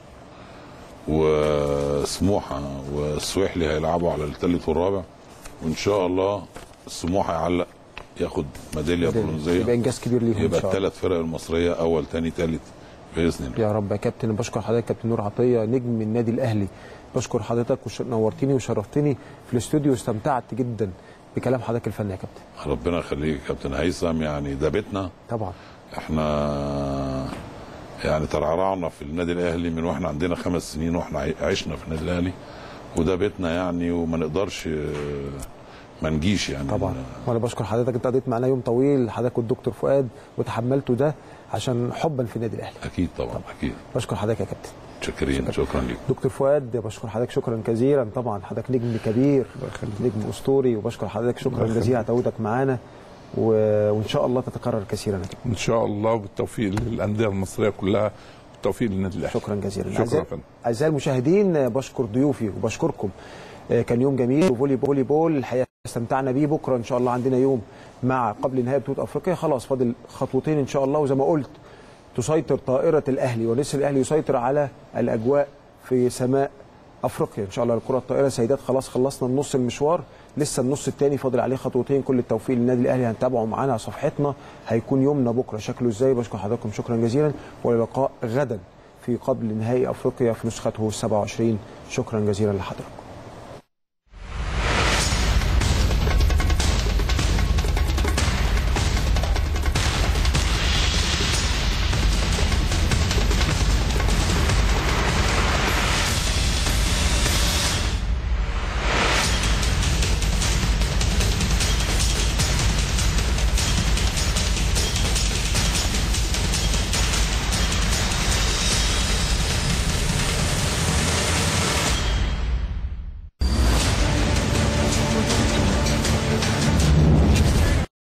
وسموحه والسويحلي هيلعبوا على الثالث والرابع وان شاء الله سموحه يعلق ياخد ميداليه ميدالية. برونزيه يبقى إنجاز كبير ليهم إن يبقى شاء الله. الثلاث فرق المصريه اول ثاني ثالث باذن الله يا رب يا كابتن بشكر حضرتك كابتن نور عطيه نجم النادي الاهلي بشكر حضرتك ونورتني وشرفتني في الاستوديو واستمتعت جدا بكلام حضرتك الفني يا كابتن ربنا يخليك يا كابتن هيثم يعني ده بيتنا طبعا احنا يعني ترعرعنا في النادي الاهلي من واحنا عندنا خمس سنين واحنا عي- عشنا في النادي الاهلي وده بيتنا يعني وما نقدرش آه، ما نجيش يعني طبعا وانا بشكر حضرتك انت قضيت معانا يوم طويل حضرتك والدكتور فؤاد وتحملته ده عشان حبا في النادي الاهلي اكيد طبعا اكيد بشكر حضرتك يا كابتن شكرين شكرا ليك دكتور فؤاد بشكر حضرتك شكرا جزيلا طبعا حضرتك نجم كبير نجم اسطوري وبشكر حضرتك شكرا الله جزيلا على يخليك. تواجدك معانا و... وان شاء الله تتكرر كثيرا يا كابتن ان شاء الله بالتوفيق للانديه المصريه كلها بالتوفيق للنادي الاهلي شكرا جزيلا شكرا يا أعزائي- فندم اعزائي المشاهدين آه، بشكر ضيوفي وبشكركم آه، كان يوم جميل وفولي فولي بول الحقيقه استمتعنا بيه بكره ان شاء الله عندنا يوم مع قبل نهائي بطوله افريقيا خلاص فاضل خطوتين ان شاء الله وزي ما قلت تسيطر طائره الاهلي ونسر الاهلي يسيطر على الاجواء في سماء افريقيا ان شاء الله الكره الطائره سيدات خلاص خلصنا النص المشوار لسه النص الثاني فاضل عليه خطوتين كل التوفيق للنادي الاهلي هنتابعه معانا على صفحتنا هيكون يومنا بكره شكله ازاي بشكر حضراتكم شكرا جزيلا ولقاء غدا في قبل نهائي افريقيا في نسخته 27 شكرا جزيلا لحضراتكم